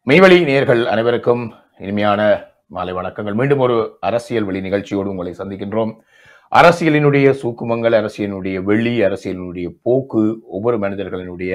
மெய்வழி நேயர்கள் அனைவருக்கும் இனிமையான மாலை வணக்கங்கள் மீண்டும் ஒரு அரசியல் வழி நிகழ்ச்சியோடு உங்களை சந்திக்கின்றோம் அரசியலினுடைய சூக்குமங்கள் அரசியலினுடைய வெளி அரசியலினுடைய போக்கு ஒவ்வொரு மனிதர்களினுடைய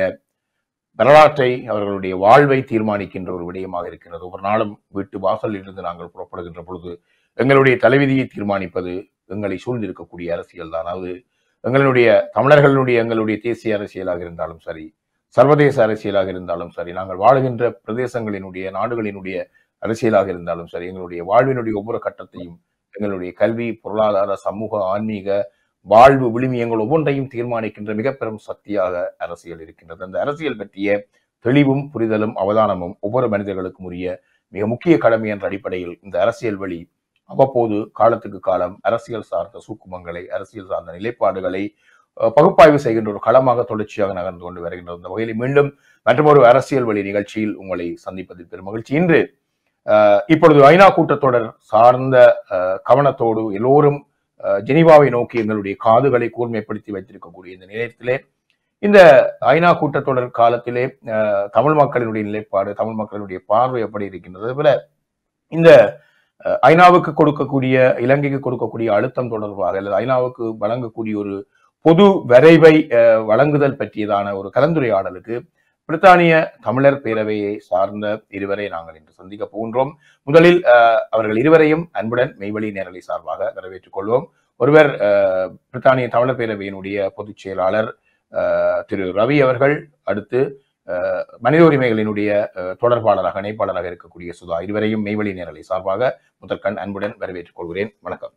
வரலாற்றை அவர்களுடைய வாழ்வை தீர்மானிக்கின்ற ஒரு விடயமாக இருக்கிறது ஒவ்வொரு நாளும் வீட்டு வாசலில் இருந்து நாங்கள் புறப்படுகின்ற பொழுது எங்களுடைய தலைவிதியை தீர்மானிப்பது எங்களை சூழ்ந்திருக்கக்கூடிய அரசியல் தான் அது எங்களுடைய தமிழர்களுடைய எங்களுடைய தேசிய அரசியலாக இருந்தாலும் சரி சர்வதேச அரசியலாக இருந்தாலும் சரி நாங்கள் வாழுகின்ற பிரதேசங்களினுடைய நாடுகளினுடைய அரசியலாக இருந்தாலும் சரி எங்களுடைய வாழ்வினுடைய ஒவ்வொரு கட்டத்தையும் எங்களுடைய கல்வி பொருளாதார சமூக ஆன்மீக வாழ்வு விழுமியங்கள் ஒவ்வொன்றையும் தீர்மானிக்கின்ற மிக பெரும் சக்தியாக அரசியல் இருக்கின்றது அந்த அரசியல் பற்றிய தெளிவும் புரிதலும் அவதானமும் ஒவ்வொரு மனிதர்களுக்கும் உரிய மிக முக்கிய கடமை என்ற அடிப்படையில் இந்த அரசியல் வழி அவ்வப்போது காலத்துக்கு காலம் அரசியல் சார்ந்த சூக்குமங்களை அரசியல் சார்ந்த நிலைப்பாடுகளை அஹ், பகுப்பாய்வு செய்கின்ற ஒரு களமாக தொடர்ச்சியாக நகர்ந்து கொண்டு வருகின்றது இந்த வகையில் மீண்டும் மற்றொரு அரசியல் வழி நிகழ்ச்சியில் உங்களை சந்திப்பதில் பெரும் மகிழ்ச்சி இன்று அஹ், இப்பொழுது ஐநா கூட்டத்தொடர் சார்ந்த அஹ், கவனத்தோடு எல்லோரும் அஹ், ஜெனீவாவை நோக்கி எங்களுடைய காதுகளை கூர்மைப்படுத்தி வைத்திருக்கக்கூடிய இந்த நேரத்திலே இந்த ஐநா கூட்டத்தொடர் காலத்திலே அஹ், தமிழ் மக்களினுடைய நிலைப்பாடு தமிழ் மக்களினுடைய பார்வை எப்படி இருக்கின்றது அதுபோல இந்த அஹ், ஐநாவுக்கு கொடுக்கக்கூடிய இலங்கைக்கு கொடுக்கக்கூடிய அழுத்தம் தொடர்பாக அல்லது ஐநாவுக்கு வழங்கக்கூடிய ஒரு பொது வரைவை அஹ், வழங்குதல் பற்றியதான ஒரு கலந்துரையாடலுக்கு பிரித்தானிய தமிழர் பேரவையை சார்ந்த இருவரை நாங்கள் இன்று சந்திக்க போகின்றோம் முதலில் அஹ், அவர்கள் இருவரையும் அன்புடன் மெய்வழி நேரலை சார்பாக வரவேற்றுக் கொள்வோம் ஒருவர் அஹ், பிரித்தானிய தமிழர் பேரவையினுடைய பொதுச் செயலாளர் அஹ், திரு ரவி அவர்கள் அடுத்து அஹ், மனித உரிமைகளினுடைய அஹ், தொடர்பாளராக இணைப்பாளராக இருக்கக்கூடிய சுதா இருவரையும் மெய்வழி நேரலை சார்பாக முதற்கண் அன்புடன் வரவேற்றுக் கொள்கிறேன் வணக்கம்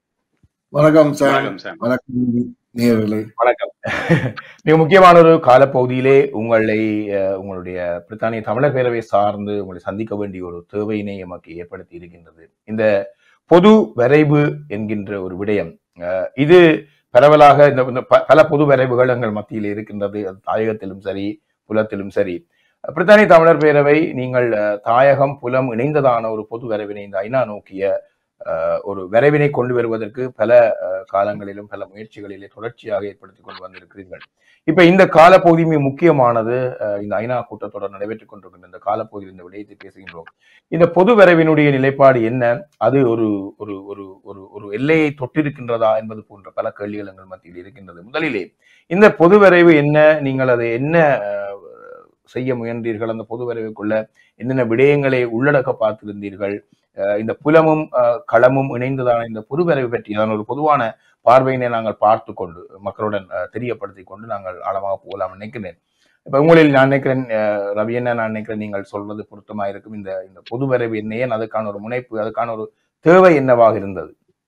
வணக்கம் சார் வணக்கம் சார் வணக்கம் நேயர்களே வணக்கம் மிக முக்கியமான ஒரு காலப்பகுதியிலே உங்களை அஹ், உங்களுடைய பிரித்தானிய தமிழர் பேரவை சார்ந்து உங்களை சந்திக்க வேண்டிய ஒரு தேவையினை எமக்கு ஏற்படுத்தி இருக்கின்றது இந்த பொது வரைவு என்கின்ற ஒரு விடயம் அஹ், இது பரவலாக இந்த இந்த ப- பல பொது வரைவுகள் எங்கள் மத்தியில் இருக்கின்றது அது தாயகத்திலும் சரி புலத்திலும் சரி பிரித்தானிய தமிழர் பேரவை நீங்கள் அஹ், தாயகம் புலம் இணைந்ததான ஒரு பொது வரைவினை இந்த ஐநா நோக்கிய அஹ், ஒரு வரைவினை கொண்டு வருவதற்கு பல அஹ், காலங்களிலும் பல முயற்சிகளிலே தொடர்ச்சியாக ஏற்படுத்தி கொண்டு வந்திருக்கிறீர்கள் இப்ப இந்த காலப்பகுதி மிக முக்கியமானது அஹ், இந்த ஐநா கூட்டத்தொடர் நடைபெற்றுக் கொண்டிருக்கின்ற இந்த காலப்பகுதியில் இந்த விடயத்தை பேசுகின்றோம் இந்த பொது வரைவினுடைய நிலைப்பாடு என்ன அது ஒரு ஒரு ஒரு ஒரு ஒரு எல்லையை தொட்டிருக்கின்றதா என்பது போன்ற பல கேள்விகள் எங்கள் மத்தியில் இருக்கின்றது முதலிலே இந்த பொது வரைவு என்ன நீங்கள் அதை என்ன அஹ், செய்ய முயன்றீர்கள் அந்த பொது வரைவுக்குள்ள என்னென்ன விடயங்களை உள்ளடக்க பார்த்திருந்தீர்கள் அஹ், இந்த புலமும் அஹ், களமும் இணைந்ததான இந்த பொது வரைவு பற்றியதான ஒரு பொதுவான பார்வையினை நாங்கள் பார்த்து கொண்டு மக்களுடன் அஹ், தெரியப்படுத்திக் கொண்டு நாங்கள் ஆழமாக போகலாம் நினைக்கிறேன் இப்ப உங்களில் நான் நினைக்கிறேன் அஹ், ரவி என்ன நான் நினைக்கிறேன் நீங்கள் சொல்வது பொருத்தமா இருக்கும் இந்த இந்த பொது வரைவு என்ன ஏன் அதுக்கான ஒரு முனைப்பு அதுக்கான ஒரு தேவை என்னவாக இருந்தது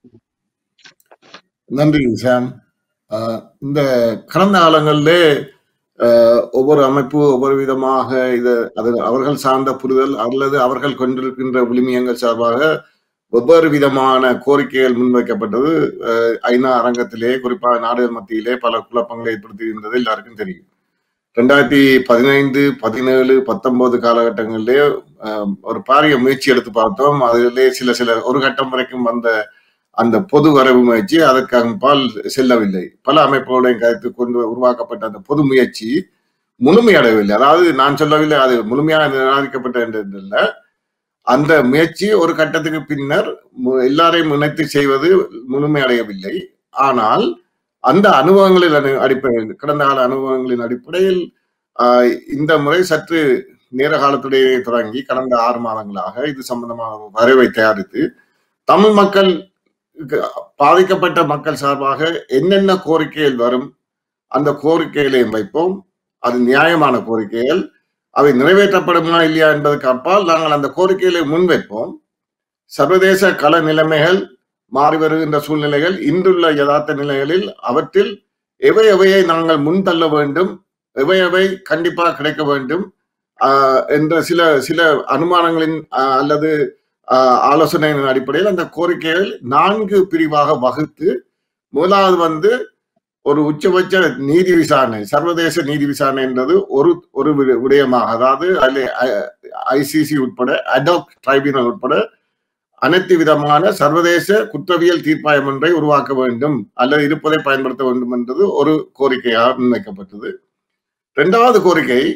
நன்றி சாம் ஆஹ் இந்த கடந்த காலங்களிலே ஆஹ் ஒவ்வொரு அமைப்பு ஒவ்வொரு விதமாக இது அது அவர்கள் சார்ந்த புரிதல் அல்லது அவர்கள் கொண்டிருக்கின்ற விழுமியங்கள் சார்பாக வெவ்வேறு விதமான கோரிக்கைகள் முன்வைக்கப்பட்டது ஆஹ் ஐநா அரங்கத்திலே குறிப்பாக நாடுகள் மத்தியிலே பல குழப்பங்களை ஏற்படுத்தி இருந்தது எல்லாருக்கும் தெரியும் ரெண்டாயிரத்தி பதினைந்து பதினேழு பத்தொன்பது காலகட்டங்களிலே ஆஹ் ஒரு பாரிய முயற்சி எடுத்து பார்த்தோம் அதிலே சில சில ஒரு கட்டம் வரைக்கும் வந்த அந்த பொது வரவு முயற்சி அதற்கு பால் செல்லவில்லை பல அமைப்புகளையும் கருத்து கொண்டு உருவாக்கப்பட்ட அந்த பொது முயற்சி முழுமையடையவில்லை அதாவது நான் சொல்லவில்லை அது முழுமையாக நிராகரிக்கப்பட்ட என்றல்ல அந்த முயற்சி ஒரு கட்டத்துக்கு பின்னர் மு- எல்லாரையும் இணைத்து செய்வது முழுமையடையவில்லை ஆனால் அந்த அனுபவங்களின் அடி- அடிப்படையில் கடந்த கால அனுபவங்களின் அடிப்படையில் ஆஹ், இந்த முறை சற்று நேர காலத்துடைய தொடங்கி கடந்த ஆறு மாதங்களாக இது சம்பந்தமாக ஒரு வரைவை தயாரித்து தமிழ் மக்கள் பாதிக்கப்பட்ட மக்கள் சார்பாக என்னென்ன கோரிக்கைகள் வரும் அந்த கோரிக்கைகளையும் வைப்போம் அது நியாயமான கோரிக்கைகள் அவை நிறைவேற்றப்படுமா இல்லையா என்பதற்கு அப்பால் நாங்கள் அந்த கோரிக்கைகளை முன்வைப்போம் சர்வதேச கள நிலைமைகள் மாறி வருகின்ற சூழ்நிலைகள் இன்றுள்ள யதார்த்த நிலைகளில் அவற்றில் எவை எவையை நாங்கள் முன்தள்ள வேண்டும் எவை எவை கண்டிப்பாக கிடைக்க வேண்டும் ஆஹ் என்ற சில சில அனுமானங்களின் ஆஹ் அல்லது ஆஹ் ஆலோசனையின் அடிப்படையில் அந்த கோரிக்கைகள் நான்கு பிரிவாக வகுத்து முதலாவது வந்து ஒரு உச்சபட்ச நீதி விசாரணை சர்வதேச நீதி விசாரணை என்றது ஒரு ஒரு வி- விடயமாக அதாவது அதில் ஐசிசி உட்பட அடோக் ட்ரைபியூனல் உட்பட அனைத்து விதமான சர்வதேச குற்றவியல் தீர்ப்பாயம் ஒன்றை உருவாக்க வேண்டும் அல்லது இருப்பதை பயன்படுத்த வேண்டும் என்றது ஒரு கோரிக்கையாக முன்வைக்கப்பட்டது இரண்டாவது கோரிக்கை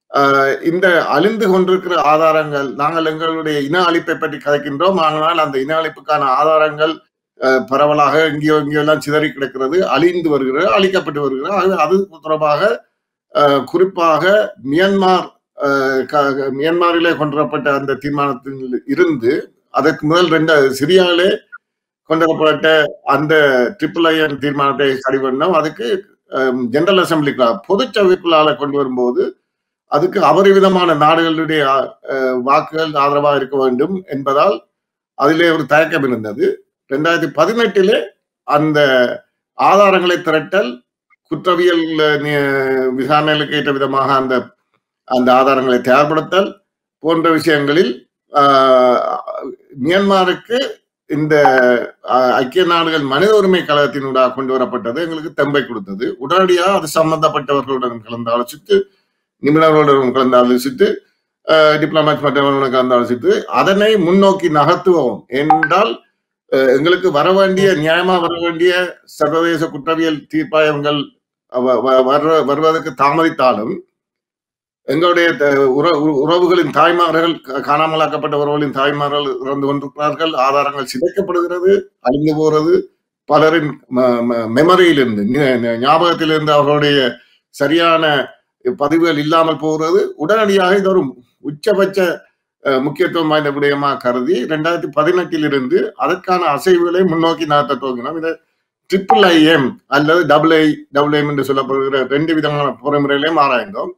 ஆஹ் இந்த அழிந்து கொண்டிருக்கிற ஆதாரங்கள் நாங்கள் எங்களுடைய இன அழிப்பை பற்றி கதைக்கின்றோம் ஆனால் அந்த இன அழிப்புக்கான ஆதாரங்கள் ஆஹ் பரவலாக எங்கேயோ எங்கேயோ எல்லாம் சிதறி கிடக்கிறது அழிந்து வருகிறது அழிக்கப்பட்டு வருகிறது ஆகவே அது தொடர்பாக ஆஹ் குறிப்பாக மியான்மார் ஆஹ் க- மியான்மாரிலே கொண்டு வரப்பட்ட அந்த தீர்மானத்தில் இருந்து அதற்கு முதல் ரெண்டு சிரியாவிலே கொண்டு வரப்பட்ட அந்த ட்ரிபிள் ஐஎன் தீர்மானத்தை சரி பண்ணோம் அதுக்கு ஜெனரல் அசம்பிளிக்குள்ள பொதுச்சபைக்குள்ளால கொண்டு வரும்போது அதுக்கு அபரிவிதமான நாடுகளுடைய அஹ், வாக்குகள் ஆதரவாக இருக்க வேண்டும் என்பதால் அதிலே ஒரு தயக்கம் இருந்தது ரெண்டாயிரத்தி பதினெட்டிலே அந்த ஆதாரங்களை திரட்டல் குற்றவியல் அஹ், நி- விசாரணைகளுக்கு ஏற்ற விதமாக அந்த அந்த ஆதாரங்களை தயார்படுத்தல் போன்ற விஷயங்களில் ஆஹ், மியான்மாருக்கு இந்த ஆஹ், ஐக்கிய நாடுகள் மனித உரிமை கழகத்தினூடாக கொண்டு வரப்பட்டது எங்களுக்கு தெம்பை கொடுத்தது உடனடியாக அது சம்பந்தப்பட்டவர்களுடன் கலந்து ஆலோசித்து நிபுணர்களுடன் கலந்து ஆலோசித்து டிப்ளமேட் மற்றவர்களுடன் கலந்து ஆலோசித்து அதனை முன்னோக்கி நகர்த்துவோம் என்றால் அஹ், எங்களுக்கு வர வேண்டிய நியாயமா வர வேண்டிய சர்வதேச குற்றவியல் தீர்ப்பாயங்கள் வ- வ- வர்ற- வருவதற்கு தாமதித்தாலும் எங்களுடைய த- உற- உ- உறவுகளின் தாய்மார்கள் கா- காணாமலாக்கப்பட்ட உறவுகளின் தாய்மார்கள் இறந்து கொண்டிருக்கிறார்கள் ஆதாரங்கள் சிதைக்கப்படுகிறது அழிந்து போகிறது பலரின் ம- ம- மெமரியிலிருந்து ஞ- ஞ- ஞாபகத்திலிருந்து அவர்களுடைய சரியான பதிவுகள் இல்லாமல் போகிறது உடனடியாக இது ஒரு உச்சபட்ச அஹ், முக்கியத்துவம் வாய்ந்த விடயமா கருதி ரெண்டாயிரத்தி பதினெட்டில் இருந்து அதற்கான அசைவுகளை முன்னோக்கி நடத்த துவங்கினோம் இதை ட்ரிபிள் ஐஎம் அல்லது டபுள் ஐ டபுள் எம் என்று சொல்லப்படுகிற ரெண்டு விதமான பொறிமுறைகளையும் ஆராய்ந்தோம்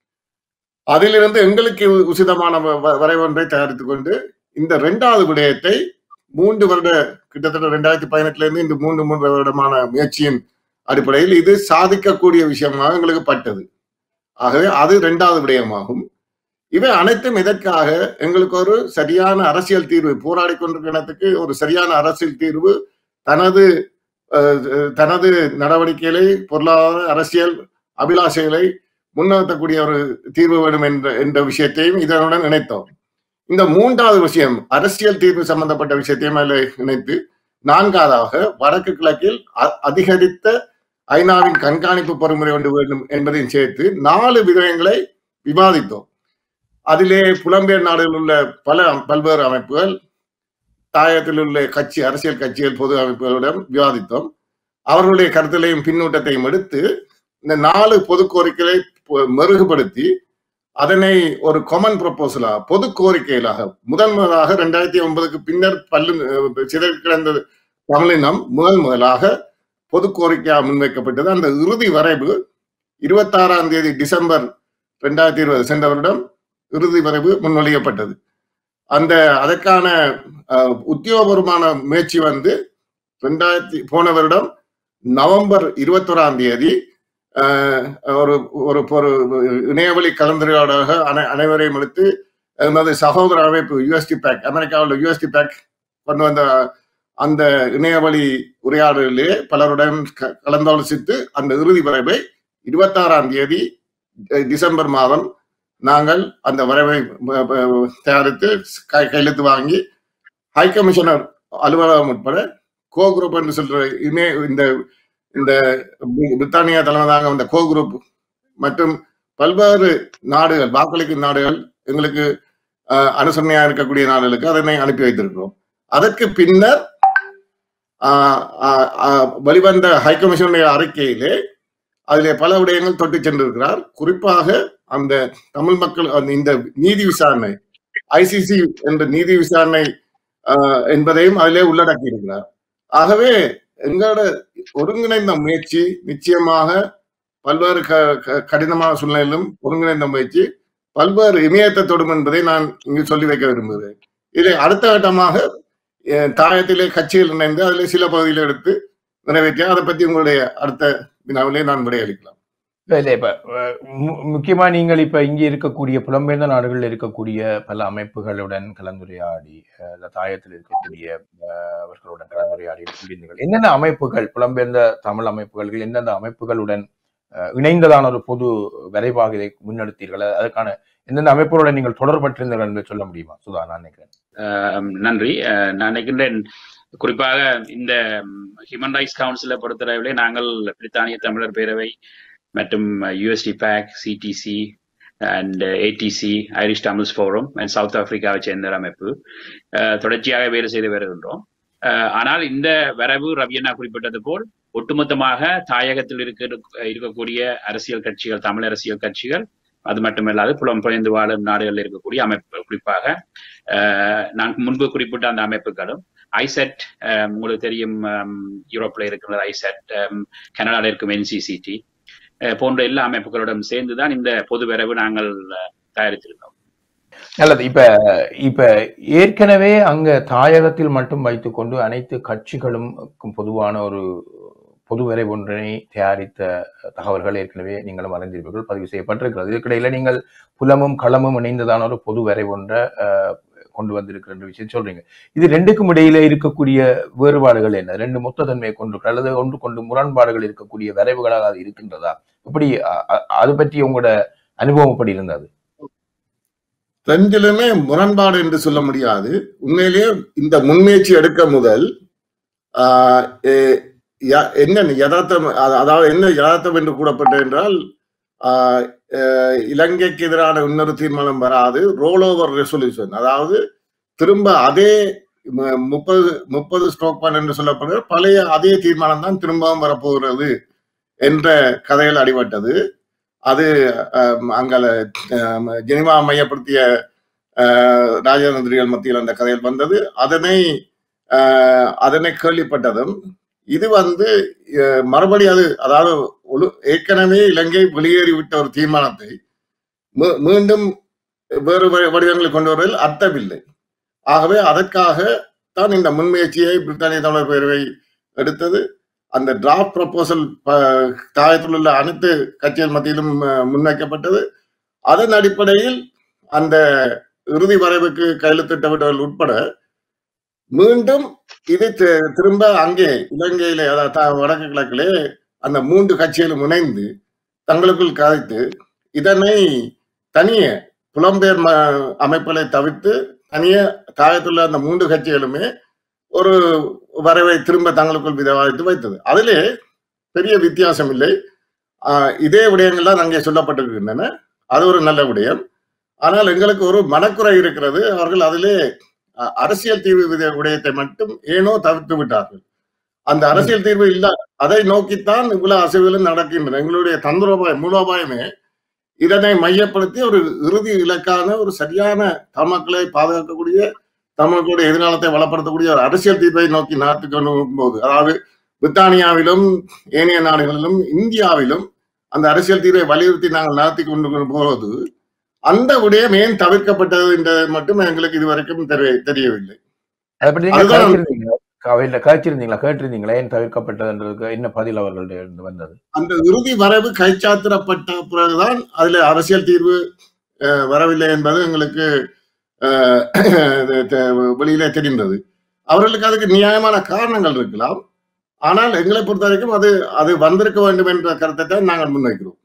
அதிலிருந்து எங்களுக்கு உ- உசிதமான வ- வ- வரைவொன்றை தயாரித்துக் கொண்டு இந்த இரண்டாவது விடயத்தை மூன்று வருட கிட்டத்தட்ட ரெண்டாயிரத்தி பதினெட்டுல இருந்து இந்த மூன்று மூன்று வருடமான முயற்சியின் அடிப்படையில் இது சாதிக்கக்கூடிய விஷயமாக எங்களுக்கு பட்டது ஆகவே அது இரண்டாவது விடயமாகும் இவை அனைத்தும் இதற்காக எங்களுக்கு ஒரு சரியான அரசியல் தீர்வு போராடி கொண்டிருக்கிறதுக்கு ஒரு சரியான அரசியல் தீர்வு தனது அஹ், அஹ், தனது நடவடிக்கைகளை பொருளாதார அரசியல் அபிலாஷைகளை முன்னிறுத்தக்கூடிய ஒரு தீர்வு வேணும் என்ற என்ற விஷயத்தையும் இதனுடன் இணைத்தோம் இந்த மூன்றாவது விஷயம் அரசியல் தீர்வு சம்பந்தப்பட்ட விஷயத்தையும் அதில் இணைத்து நான்காவதாக வடக்கு கிழக்கில் அ- அதிகரித்த ஐநாவின் கண்காணிப்பு பொறிமுறை ஒன்று வேண்டும் என்பதையும் சேர்த்து நாலு விடயங்களை விவாதித்தோம் அதிலே புலம்பெயர் நாடுகளில் உள்ள பல பல்வேறு அமைப்புகள் தாயத்தில் உள்ள கட்சி அரசியல் கட்சிகள் பொது அமைப்புகளிடம் விவாதித்தோம் அவர்களுடைய கருத்துலையும் பின்னூட்டத்தையும் எடுத்து இந்த நாலு பொது கோரிக்கைகளை பொ- மெருகுபடுத்தி அதனை ஒரு கொமன் ப்ரொபோசலா பொது கோரிக்கைகளாக முதன் முதலாக ரெண்டாயிரத்தி ஒன்பதுக்கு பின்னர் பல்லு அஹ், சிதறி கிடந்த தமிழினம் முதல் முதலாக பொது கோரிக்கையாக முன்வைக்கப்பட்டது அந்த இறுதி வரைவு இருபத்தாறாம் தேதி டிசம்பர் ரெண்டாயிரத்தி இருபது சென்ற வருடம் இறுதி வரைவு முன்மொழியப்பட்டது அந்த அதற்கான அஹ், உத்தியோகபூர்வமான முயற்சி வந்து ரெண்டாயிரத்தி போன வருடம் நவம்பர் இருபத்தோராம் தேதி அஹ், ஒரு ஒரு ஒரு இணையவழி கலந்துரையாடாக அனை அனைவரையும் எடுத்து எனது சகோதர அமைப்பு யுஎஸ்டி பேக் அமெரிக்காவில் யுஎஸ்டி பேக் கொண்டு வந்த அந்த இணையவழி உரையாடலிலே பலருடன் க- கலந்தாலோசித்து அந்த இறுதி வரைவை இருபத்தாறாம் தேதி அஹ், டிசம்பர் மாதம் நாங்கள் அந்த வரைவை ப- ப- தயாரித்து கை- கையெழுத்து வாங்கி ஹை கமிஷனர் அலுவலகம் உட்பட கோ குரூப் என்று சொல்ற இணைய இந்த இந்த பிரி- பிரித்தானியா தலைமையாக இந்த கோ குரூப் மற்றும் பல்வேறு நாடுகள் வாக்களிக்கும் நாடுகள் எங்களுக்கு அஹ், அனுசரணையா இருக்கக்கூடிய நாடுகளுக்கு அதனை அனுப்பி வைத்திருக்கிறோம் அதற்கு பின்னர் ஆஹ், ஆஹ், ஆஹ், வெளிவந்த ஹை கமிஷனுடைய அறிக்கையிலே அதிலே பல விடயங்கள் தொட்டு சென்றிருக்கிறார் குறிப்பாக அந்த தமிழ் மக்கள் அந்த இந்த நீதி விசாரணை ஐசிசி என்ற நீதி விசாரணை ஆஹ், என்பதையும் அதிலே உள்ளடக்கி இருக்கிறார் ஆகவே எங்களோட ஒருங்கிணைந்த முயற்சி நிச்சயமாக பல்வேறு க க- கடினமான சூழ்நிலையிலும் ஒருங்கிணைந்த முயற்சி பல்வேறு இமயத்தை தொடும் என்பதை நான் இங்கு சொல்லி வைக்க விரும்புகிறேன் இதை அடுத்த கட்டமாக அஹ், தாயத்திலே கட்சிகள் இணைந்து அதிலே சில பகுதியில் எடுத்து நிறைவேற்றி அதை பற்றி உங்களுடைய அடுத்த வினாவிலே நான் விடையளிக்கலாம் இல்ல இல்ல இப்ப அஹ், மு- முக்கியமா நீங்கள் இப்ப இங்க இருக்கக்கூடிய புலம்பெயர்ந்த நாடுகளில் இருக்கக்கூடிய பல அமைப்புகளுடன் கலந்துரையாடி அஹ், இந்த தாயத்தில் இருக்கக்கூடிய அஹ், அவர்களுடன் கலந்துரையாடி இருக்கின்றீர்கள் என்னென்ன அமைப்புகள் புலம்பெயர்ந்த தமிழ் அமைப்புகள் எந்தெந்த அமைப்புகளுடன் அஹ், இணைந்ததான ஒரு பொது விரைவாக இதை முன்னெடுத்தீர்கள் அதற்கான எந்தெந்த அமைப்புகளுடன் நீங்கள் தொடர்பற்றிருந்தீர்கள் என்று சொல்ல முடியுமா சுதா நான் நினைக்கிறேன் அஹ் நன்றி அஹ் நான் நினைக்கின்றேன் குறிப்பாக இந்த ஹியூமன் ரைட்ஸ் கவுன்சிலை பொறுத்தளவிலே நாங்கள் பிரித்தானிய தமிழர் பேரவை மற்றும் USTPAC CTC and ATC Irish Tamils forum and south ஆப்பிரிக்காவை சேர்ந்த ஒரு அமைப்பு அஹ், தொடர்ச்சியாக வேலை செய்து வருகின்றோம் அஹ், ஆனால் இந்த வரவு ரவியண்ணா குறிப்பிட்டது போல் ஒட்டுமொத்தமாக தாயகத்தில் இருக்க இருக்கக்கூடிய அரசியல் கட்சிகள் தமிழ் அரசியல் கட்சிகள் அது மட்டுமல்லாது புலம்பெயர்ந்து வாழும் நாடுகளில் இருக்கக்கூடிய அமைப்பு குறிப்பாக அஹ், நான் முன்பு குறிப்பிட்ட அந்த அமைப்புகளும் ஐசெட் உங்களுக்கு தெரியும் அம், யூரோப்ல இருக்கிற ஐசெட் கனடால இருக்கும் என்சிசிடி போன்ற எல்லா அமைப்புகளுடன் சேர்ந்துதான் இந்த பொது வரவு நாங்கள் அஹ், தயாரித்திருந்தோம் நல்லது இப்ப இப்ப ஏற்கனவே அங்க தாயகத்தில் மட்டும் வைத்துக்கொண்டு அனைத்து கட்சிகளும் பொதுவான ஒரு பொது வரை ஒன்றினை தயாரித்த தகவல்கள் ஏற்கனவே நீங்களும் அறிந்திருப்பீர்கள் பதிவு செய்யப்பட்டிருக்கிறது இதுக்கிடையில நீங்கள் புலமும் களமும் இணைந்ததான ஒரு பொது வரை ஒன்றை அஹ், கொண்டு வந்திருக்கிற விஷயம் சொல்றீங்க இது ரெண்டுக்கும் இடையில இருக்கக்கூடிய வேறுபாடுகள் என்ன ரெண்டு மொத்த தன்மையை கொண்டு அல்லது ஒன்று கொண்டு முரண்பாடுகள் இருக்கக்கூடிய வரைவுகளாக அது இருக்கின்றதா இப்படி அ- அ- அது பற்றி உங்களோட அனுபவம் எப்படி இருந்தது ரெண்டிலுமே முரண்பாடு என்று சொல்ல முடியாது உண்மையிலேயே இந்த முன்முயற்சி எடுக்க முதல் ஆஹ், எ- ய- என்ன யதார்த்தம் அத- அதாவது என்ன யதார்த்தம் என்று கூறப்பட்டது என்றால் ஆஹ், அஹ், இலங்கைக்கு எதிரான இன்னொரு தீர்மானம் வராது ரோல் ஓவர் ரெசல்யூஷன் அதாவது திரும்ப அதே மு- முப்பது முப்பது ஸ்ட்ரோக் பான் என்று சொல்லப்படுகிற பழைய அதே தீர்மானம் தான் திரும்பவும் வரப்போகிறது என்ற கதையில் அடிபட்டது அது ஆஹ், அங்கல ஆஹ், ஜெனிவா மையப்படுத்திய ஆஹ், ராஜதந்திரிகள் மத்தியில் அந்த கதையில் வந்தது அதனை ஆஹ், அதனை கேள்விப்பட்டதும் இது வந்து அஹ், மறுபடி அது அதாவது ஒழு- ஏற்கனவே இலங்கை வெளியேறிவிட்ட ஒரு தீர்மானத்தை மீ- மீண்டும் வேறு வ- வடிவங்களில் கொண்டு வருவதில் அர்த்தமில்லை ஆகவே அதற்காக தான் இந்த முன்முயற்சியை பிரித்தானிய தமிழர் பேரவை எடுத்தது அந்த டிராஃப்ட் ப்ரப்போசல் தாயத்தில் உள்ள அனைத்து கட்சிகள் மத்தியிலும் அஹ், முன்வைக்கப்பட்டது அதன் அடிப்படையில் அந்த இறுதி வரைவுக்கு கையெழுத்திட்டவர்கள் உட்பட மீண்டும் இது தி- திரும்ப அங்கே இலங்கையிலே அதாவது த- வடக்கு கிழக்கிலே அந்த மூன்று கட்சிகளும் இணைந்து தங்களுக்குள் கதைத்து இதனை தனிய புலம்பெயர் ம- அமைப்புகளை தவிர்த்து தனிய தாயத்துள்ள அந்த மூன்று கட்சிகளுமே ஒரு வரவை திரும்ப தங்களுக்குள் விவாதித்து வைத்தது அதிலே பெரிய வித்தியாசம் இல்லை ஆஹ் இதே விடயங்கள் தான் அங்கே சொல்லப்பட்டிருக்கின்றன அது ஒரு நல்ல விடயம் ஆனால் எங்களுக்கு ஒரு மனக்குறை இருக்கிறது அவர்கள் அதிலே அஹ், அரசியல் தீர்வு வித- விடயத்தை மட்டும் ஏனோ தவிர்த்து விட்டார்கள் அந்த அரசியல் தீர்வு இல்ல அதை நோக்கித்தான் இவ்வளவு அசைவுகளும் நடக்கின்றன எங்களுடைய தந்திரோபாயம் மூலோபாயமே இதனை மையப்படுத்தி ஒரு இறுதி இலக்கான ஒரு சரியான தமக்களை பாதுகாக்கக்கூடிய தமிழர்களுடைய எதிர்காலத்தை வளப்படுத்தக்கூடிய ஒரு அரசியல் தீர்வை நோக்கி நகர்த்தி கொண்டு போகுது அதாவது பிரித்தானியாவிலும் ஏனைய நாடுகளிலும் இந்தியாவிலும் அந்த அரசியல் தீர்வை வலியுறுத்தி நாங்கள் நடத்தி கொண்டு போவது அந்த விடயம் ஏன் தவிர்க்கப்பட்டது என்றது மட்டும் எங்களுக்கு இதுவரைக்கும் தெரிய- தெரியவில்லை அதை பற்றி நீங்க அதுதான் கழிச்சிருந்தீங்களா கவையில கழிச்சிருந்தீங்களா கேட்டிருந்தீங்களா ஏன் தவிர்க்கப்பட்டதுன்றதுக்கு என்ன பதில் அவர்களுடைய இருந்து வந்தது அந்த இறுதி வரவு கைச்சாத்திரப்பட்ட பிறகுதான் அதுல அரசியல் தீர்வு அஹ், வரவில்லை என்பது எங்களுக்கு அஹ், இது தெ- வெளியிலே தெரிந்தது அவர்களுக்கு அதுக்கு நியாயமான காரணங்கள் இருக்கலாம் ஆனால் எங்களை பொறுத்த வரைக்கும் அது அது வந்திருக்க வேண்டும் என்ற கருத்தை தான் நாங்கள் முன்வைக்கிறோம்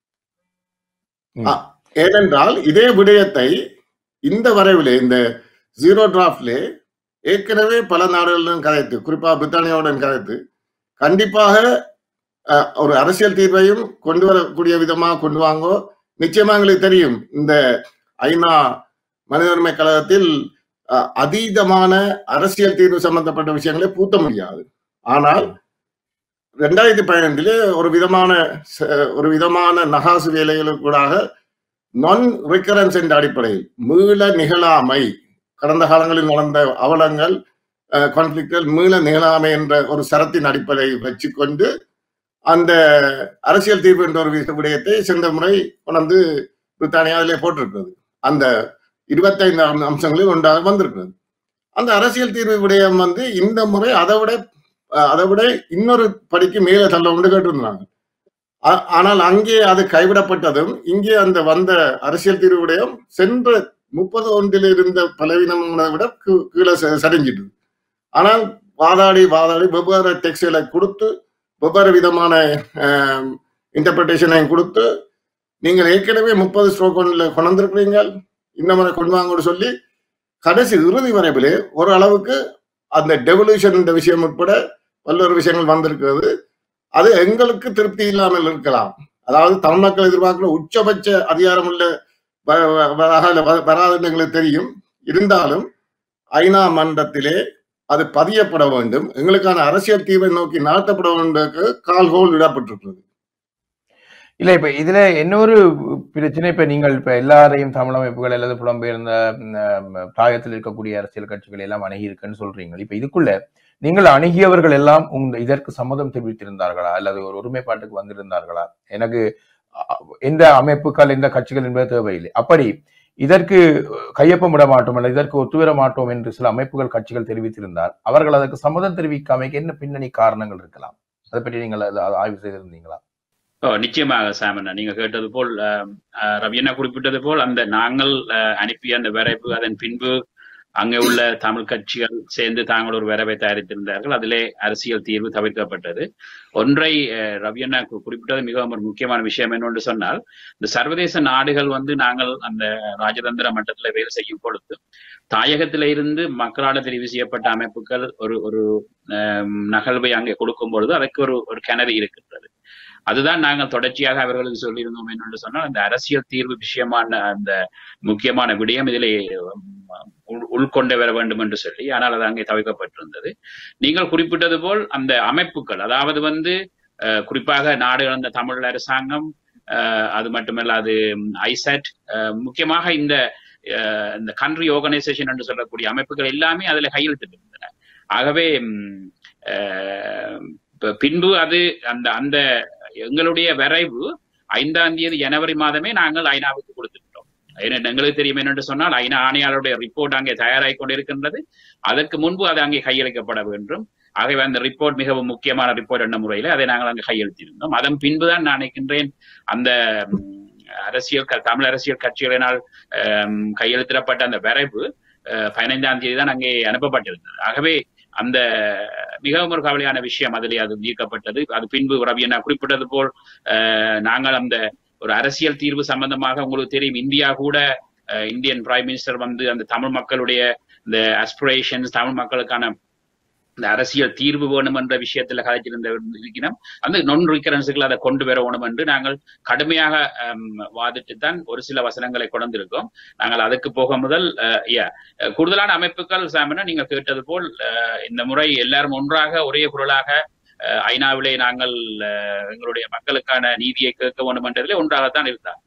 ம். ஆ, ஏனென்றால் இதே விடயத்தை இந்த வரைவிலே இந்த ஜீரோ டிராஃப்ட்லே ஏற்கனவே பல நாடுகளிலும் கதைத்து குறிப்பா பிரித்தானியாவுடன் கதைத்து கண்டிப்பாக அஹ், ஒரு அரசியல் தீர்வையும் கொண்டு வரக்கூடிய விதமாக கொண்டு வாங்கோ நிச்சயமா எங்களுக்கு தெரியும் இந்த ஐநா மனித உரிமை கழகத்தில் அஹ், அதீதமான அரசியல் தீர்வு சம்பந்தப்பட்ட விஷயங்களை பூத்த முடியாது ஆனால் ரெண்டாயிரத்தி பதினைந்திலே ஒரு விதமான ச- ஒரு விதமான நகாசு வேலைகளுக்கூடாக நான் ரிகரன்ஸ் என்ற அடிப்படையில் மீள நிகழாமை கடந்த காலங்களில் நடந்த அவலங்கள் கான்ஃபிளிக்கள் மீள நிகழாமை என்ற ஒரு சரத்தின் அடிப்படையை வச்சுக்கொண்டு அந்த அரசியல் தீர்வு என்ற ஒரு வி- விடயத்தை சென்ற முறை கொண்டு பிரித்தானியாவிலே போட்டிருக்கிறது அந்த இருபத்தைந்து அம்- அம்சங்களில் ஒன்றாக வந்திருக்கிறது அந்த அரசியல் தீர்வு விடயம் வந்து இந்த முறை அதை விட அஹ், அதை விட இன்னொரு படிக்கு மேலே தள்ள உண்டு கேட்டிருந்தாங்க ஆ- ஆனால் அங்கே அது கைவிடப்பட்டதும் இங்கே அந்த வந்த அரசியல் தீர்வு விடயம் சென்ற முப்பது ஒன்றில் இருந்த பலவீனமானதை விட கீ- கீழே ச- சரிஞ்சிட்டு ஆனால் வாதாடி வாதாடி வெவ்வேறு டெக்ஸ்டைலை கொடுத்து வெவ்வேறு விதமான இன்டர்பிரிட்டேஷனையும் கொடுத்து நீங்கள் ஏற்கனவே முப்பது ஸ்ட்ரோக் ஒன்றில் கொண்டு வந்திருக்கிறீங்க இந்த முறை கொண்டு வாங்கன்னு சொல்லி கடைசி இறுதி வரைவிலே ஒரு அளவுக்கு அந்த டெவல்யூஷன் என்ற விஷயம் உட்பட பல்வேறு விஷயங்கள் வந்திருக்கிறது அது எங்களுக்கு திருப்தி இல்லாமல் இருக்கலாம் அதாவது தமிழ் மக்கள் எதிர்பார்க்கிற உச்சபட்ச அதிகாரமுள்ள வ- வ- வ- வ- வராதுன்னு எங்களுக்கு தெரியும் இருந்தாலும் ஐநா மன்றத்திலே அது பதியப்பட வேண்டும் எங்களுக்கான அரசியல் தீர்வை நோக்கி நடத்தப்பட வேண்டும் கால்கோல் விடப்பட்டிருக்கிறது இல்ல இப்ப இதுல இன்னொரு பிரச்சனை இப்ப நீங்கள் இப்ப எல்லாரையும் தமிழ் அமைப்புகள் அல்லது புலம்பெயர்ந்த ம், தாயத்தில் இருக்கக்கூடிய அரசியல் கட்சிகள் எல்லாம் அணுகி இருக்குன்னு சொல்றீங்க இப்ப இதுக்குள்ள நீங்கள் அணுகியவர்கள் எல்லாம் உங்க இதற்கு சம்மதம் தெரிவித்திருந்தார்களா அல்லது ஒரு ஒருமைப்பாட்டுக்கு வந்திருந்தார்களா எனக்கு அ, எந்த அமைப்புகள் எந்த கட்சிகள் என்பது தேவையில்லை அப்படி இதற்கு கையொப்பம் விட மாட்டோம் அல்லது இதற்கு ஒத்துவர மாட்டோம் என்று சில அமைப்புகள் கட்சிகள் தெரிவித்திருந்தால் அவர்கள் அதற்கு சம்மதம் தெரிவிக்காமைக்கு என்ன பின்னணி காரணங்கள் இருக்கலாம் அதை பற்றி நீங்கள் அது- அது ஆய்வு செய்திருந்தீங்களா ஓ நிச்சயமாக சாமண்ணா நீங்க கேட்டது போல் அஹ், அஹ், ரவியண்ணா குறிப்பிட்டது போல் அந்த நாங்கள் அஹ், அனுப்பிய அந்த வரைவு அதன் பின்பு அங்கே உள்ள தமிழ் கட்சிகள் சேர்ந்து தாங்கள் ஒரு வரைவை தயாரித்திருந்தார்கள் அதிலே அரசியல் தீர்வு தவிர்க்கப்பட்டது ஒன்றை அஹ், ரவியண்ணா கு- குறிப்பிட்டது மிகவும் ஒரு முக்கியமான விஷயம் என்னவென்று சொன்னால் இந்த சர்வதேச நாடுகள் வந்து நாங்கள் அந்த ராஜதந்திர மட்டத்தில் வேலை செய்யும் பொழுது தாயகத்தில இருந்து மக்களால் தெரிவு செய்யப்பட்ட அமைப்புகள் ஒரு ஒரு அஹ், நகல்வை அங்கே கொடுக்கும் பொழுது அதற்கு ஒரு ஒரு கிணறு இருக்கின்றது அதுதான் நாங்கள் தொடர்ச்சியாக அவர்களுக்கு சொல்லியிருந்தோம் என்று சொன்னால் அந்த அரசியல் தீர்வு விஷயமான அந்த முக்கியமான விடயம் இதிலே உம், உள்- உள்கொண்டு வர வேண்டும் என்று சொல்லி ஆனால் அது அங்கே தவிர்க்கப்பட்டிருந்தது நீங்கள் குறிப்பிட்டது போல் அந்த அமைப்புகள் அதாவது வந்து அஹ், குறிப்பாக நாடு கடந்த தமிழ் அரசாங்கம் அஹ், அது மட்டுமல்லாது ஐசட் முக்கியமாக இந்த அஹ், இந்த கண்ட்ரி ஆர்கனைசேஷன் என்று சொல்லக்கூடிய அமைப்புகள் எல்லாமே அதுல கையெழுத்திட்டிருந்தன ஆகவே உம், அஹ், ப- பின்பு அது அந்த அந்த எங்களுடைய வரைவு ஐந்தாம் தேதி ஜனவரி மாதமே நாங்கள் ஐநாவுக்கு கொடுத்துட்டோம் ஏன்னா எங்களுக்கு தெரியும் என்னென்று சொன்னால் ஐநா ஆணையாளருடைய ரிப்போர்ட் அங்கே தயாராகி கொண்டிருக்கின்றது அதற்கு முன்பு அது அங்கே கையளிக்கப்பட வேண்டும் ஆகவே அந்த ரிப்போர்ட் மிகவும் முக்கியமான ரிப்போர்ட் என்ற முறையில் அதை நாங்கள் அங்கே கையெழுத்திருந்தோம் அதன் பின்புதான் நான் நினைக்கின்றேன் அந்த உம், அரசியல் க- தமிழ் அரசியல் கட்சிகளினால் ஆம், கையெழுத்திடப்பட்ட அந்த வரைவு அஹ், பதினைந்தாம் தேதி தான் அங்கே அனுப்பப்பட்டிருந்தது ஆகவே அந்த மிகவும் ஒரு கவலையான விஷயம் அதிலே அது நீக்கப்பட்டது அது பின்பு ரவி அண்ணா குறிப்பிட்டது போல் அஹ், நாங்கள் அந்த ஒரு அரசியல் தீர்வு சம்பந்தமாக உங்களுக்கு தெரியும் இந்தியா கூட அஹ், இந்தியன் பிரைம் மினிஸ்டர் வந்து அந்த தமிழ் மக்களுடைய இந்த அஸ்பிரேஷன்ஸ் தமிழ் மக்களுக்கான இந்த அரசியல் தீர்வு வேணும் என்ற விஷயத்துல கதைச்சிருந்த இருக்கிறோம் அந்த நொன் ரிகரன்ஸுகள் அதை கொண்டு வர வேணும் என்று நாங்கள் கடுமையாக வாதிட்டு தான் ஒரு சில வசனங்களை கொண்டிருக்கோம் நாங்கள் அதுக்கு போக முதல் அஹ், yeah, அஹ், கூடுதலான அமைப்புகள் சாமினா நீங்க கேட்டது போல் அஹ், இந்த முறை எல்லாரும் ஒன்றாக ஒரே குரலாக அஹ், ஐநாவிலே நாங்கள் அஹ், எங்களுடைய மக்களுக்கான நீதியை கேட்க வேண்டும் என்றதிலே ஒன்றாகத்தான் இருந்தார்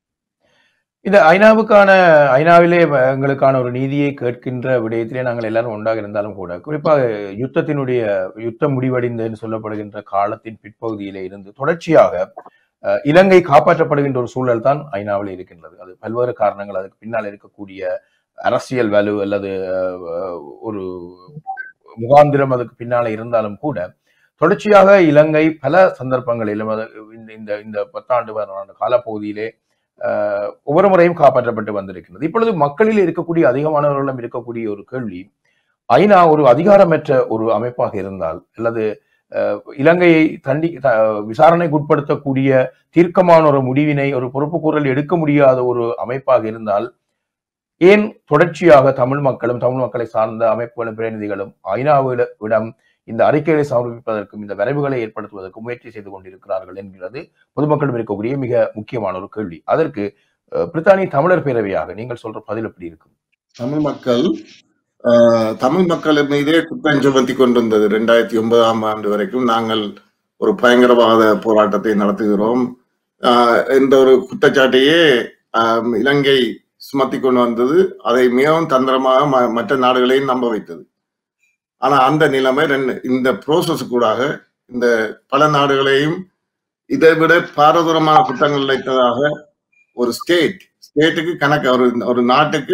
இந்த ஐநாவுக்கான ஐநாவிலே வ- எங்களுக்கான ஒரு நீதியை கேட்கின்ற விடயத்திலே நாங்கள் எல்லாரும் ஒன்றாக இருந்தாலும் கூட குறிப்பாக யுத்தத்தினுடைய யுத்தம் முடிவடைந்ததுன்னு சொல்லப்படுகின்ற காலத்தின் பிற்பகுதியிலே இருந்து தொடர்ச்சியாக அஹ், இலங்கை காப்பாற்றப்படுகின்ற ஒரு சூழல் தான் ஐநாவில் இருக்கின்றது அது பல்வேறு காரணங்கள் அதுக்கு பின்னால் இருக்கக்கூடிய அரசியல் வலு அல்லது அஹ், ஒரு முகாந்திரம் அதுக்கு பின்னால இருந்தாலும் கூட தொடர்ச்சியாக இலங்கை பல சந்தர்ப்பங்களிலும் அது இந்த- இந்த இந்த பத்தாண்டு பதினாண்டு காலப்பகுதியிலே ஆஹ் ஒவ்வொரு முறையும் காப்பாற்றப்பட்டு வந்திருக்கிறது இப்பொழுது மக்களில் இருக்கக்கூடிய அதிகமானவர்களிடம் இருக்கக்கூடிய ஒரு கேள்வி ஐநா ஒரு அதிகாரமற்ற ஒரு அமைப்பாக இருந்தால் அல்லது ஆஹ் இலங்கையை தண்டி த- விசாரணைக்கு உட்படுத்தக்கூடிய தீர்க்கமான ஒரு முடிவினை ஒரு பொறுப்புக்கூறல் எடுக்க முடியாத ஒரு அமைப்பாக இருந்தால் ஏன் தொடர்ச்சியாக தமிழ் மக்களும் தமிழ் மக்களை சார்ந்த அமைப்புகளும் பிரதிநிதிகளும் ஐநாவிடம் இந்த அறிக்கைகளை சமர்ப்பிப்பதற்கும் இந்த வரைவுகளை ஏற்படுத்துவதற்கும் முயற்சி செய்து கொண்டிருக்கிறார்கள் என்கிறது பொதுமக்களிடம் இருக்கக்கூடிய மிக முக்கியமான ஒரு கேள்வி அதற்கு அஹ், பிரித்தானிய தமிழர் பேரவையாக நீங்கள் சொல்ற பதில் எப்படி இருக்கும் தமிழ் மக்கள் ஆஹ், தமிழ் மக்கள் மீதே குற்றம் சுமத்தி கொண்டிருந்தது ரெண்டாயிரத்தி ஒன்பதாம் ஆண்டு வரைக்கும் நாங்கள் ஒரு பயங்கரவாத போராட்டத்தை நடத்துகிறோம் ஆஹ், என்ற ஒரு குற்றச்சாட்டையே ஆஹ், இலங்கை சுமத்தி கொண்டு வந்தது அதை மிகவும் தந்திரமாக ம- மற்ற நாடுகளையும் நம்ப வைத்தது ஆனா அந்த நிலைமை ரெண்டு இந்த ப்ரோசஸ் கூடாக இந்த பல நாடுகளையும் இதை விட பாரதூரமான குற்றங்கள் இழைத்ததாக ஒரு ஸ்டேட் ஸ்டேட்டுக்கு கணக்கு ஒரு ஒரு நாட்டுக்கு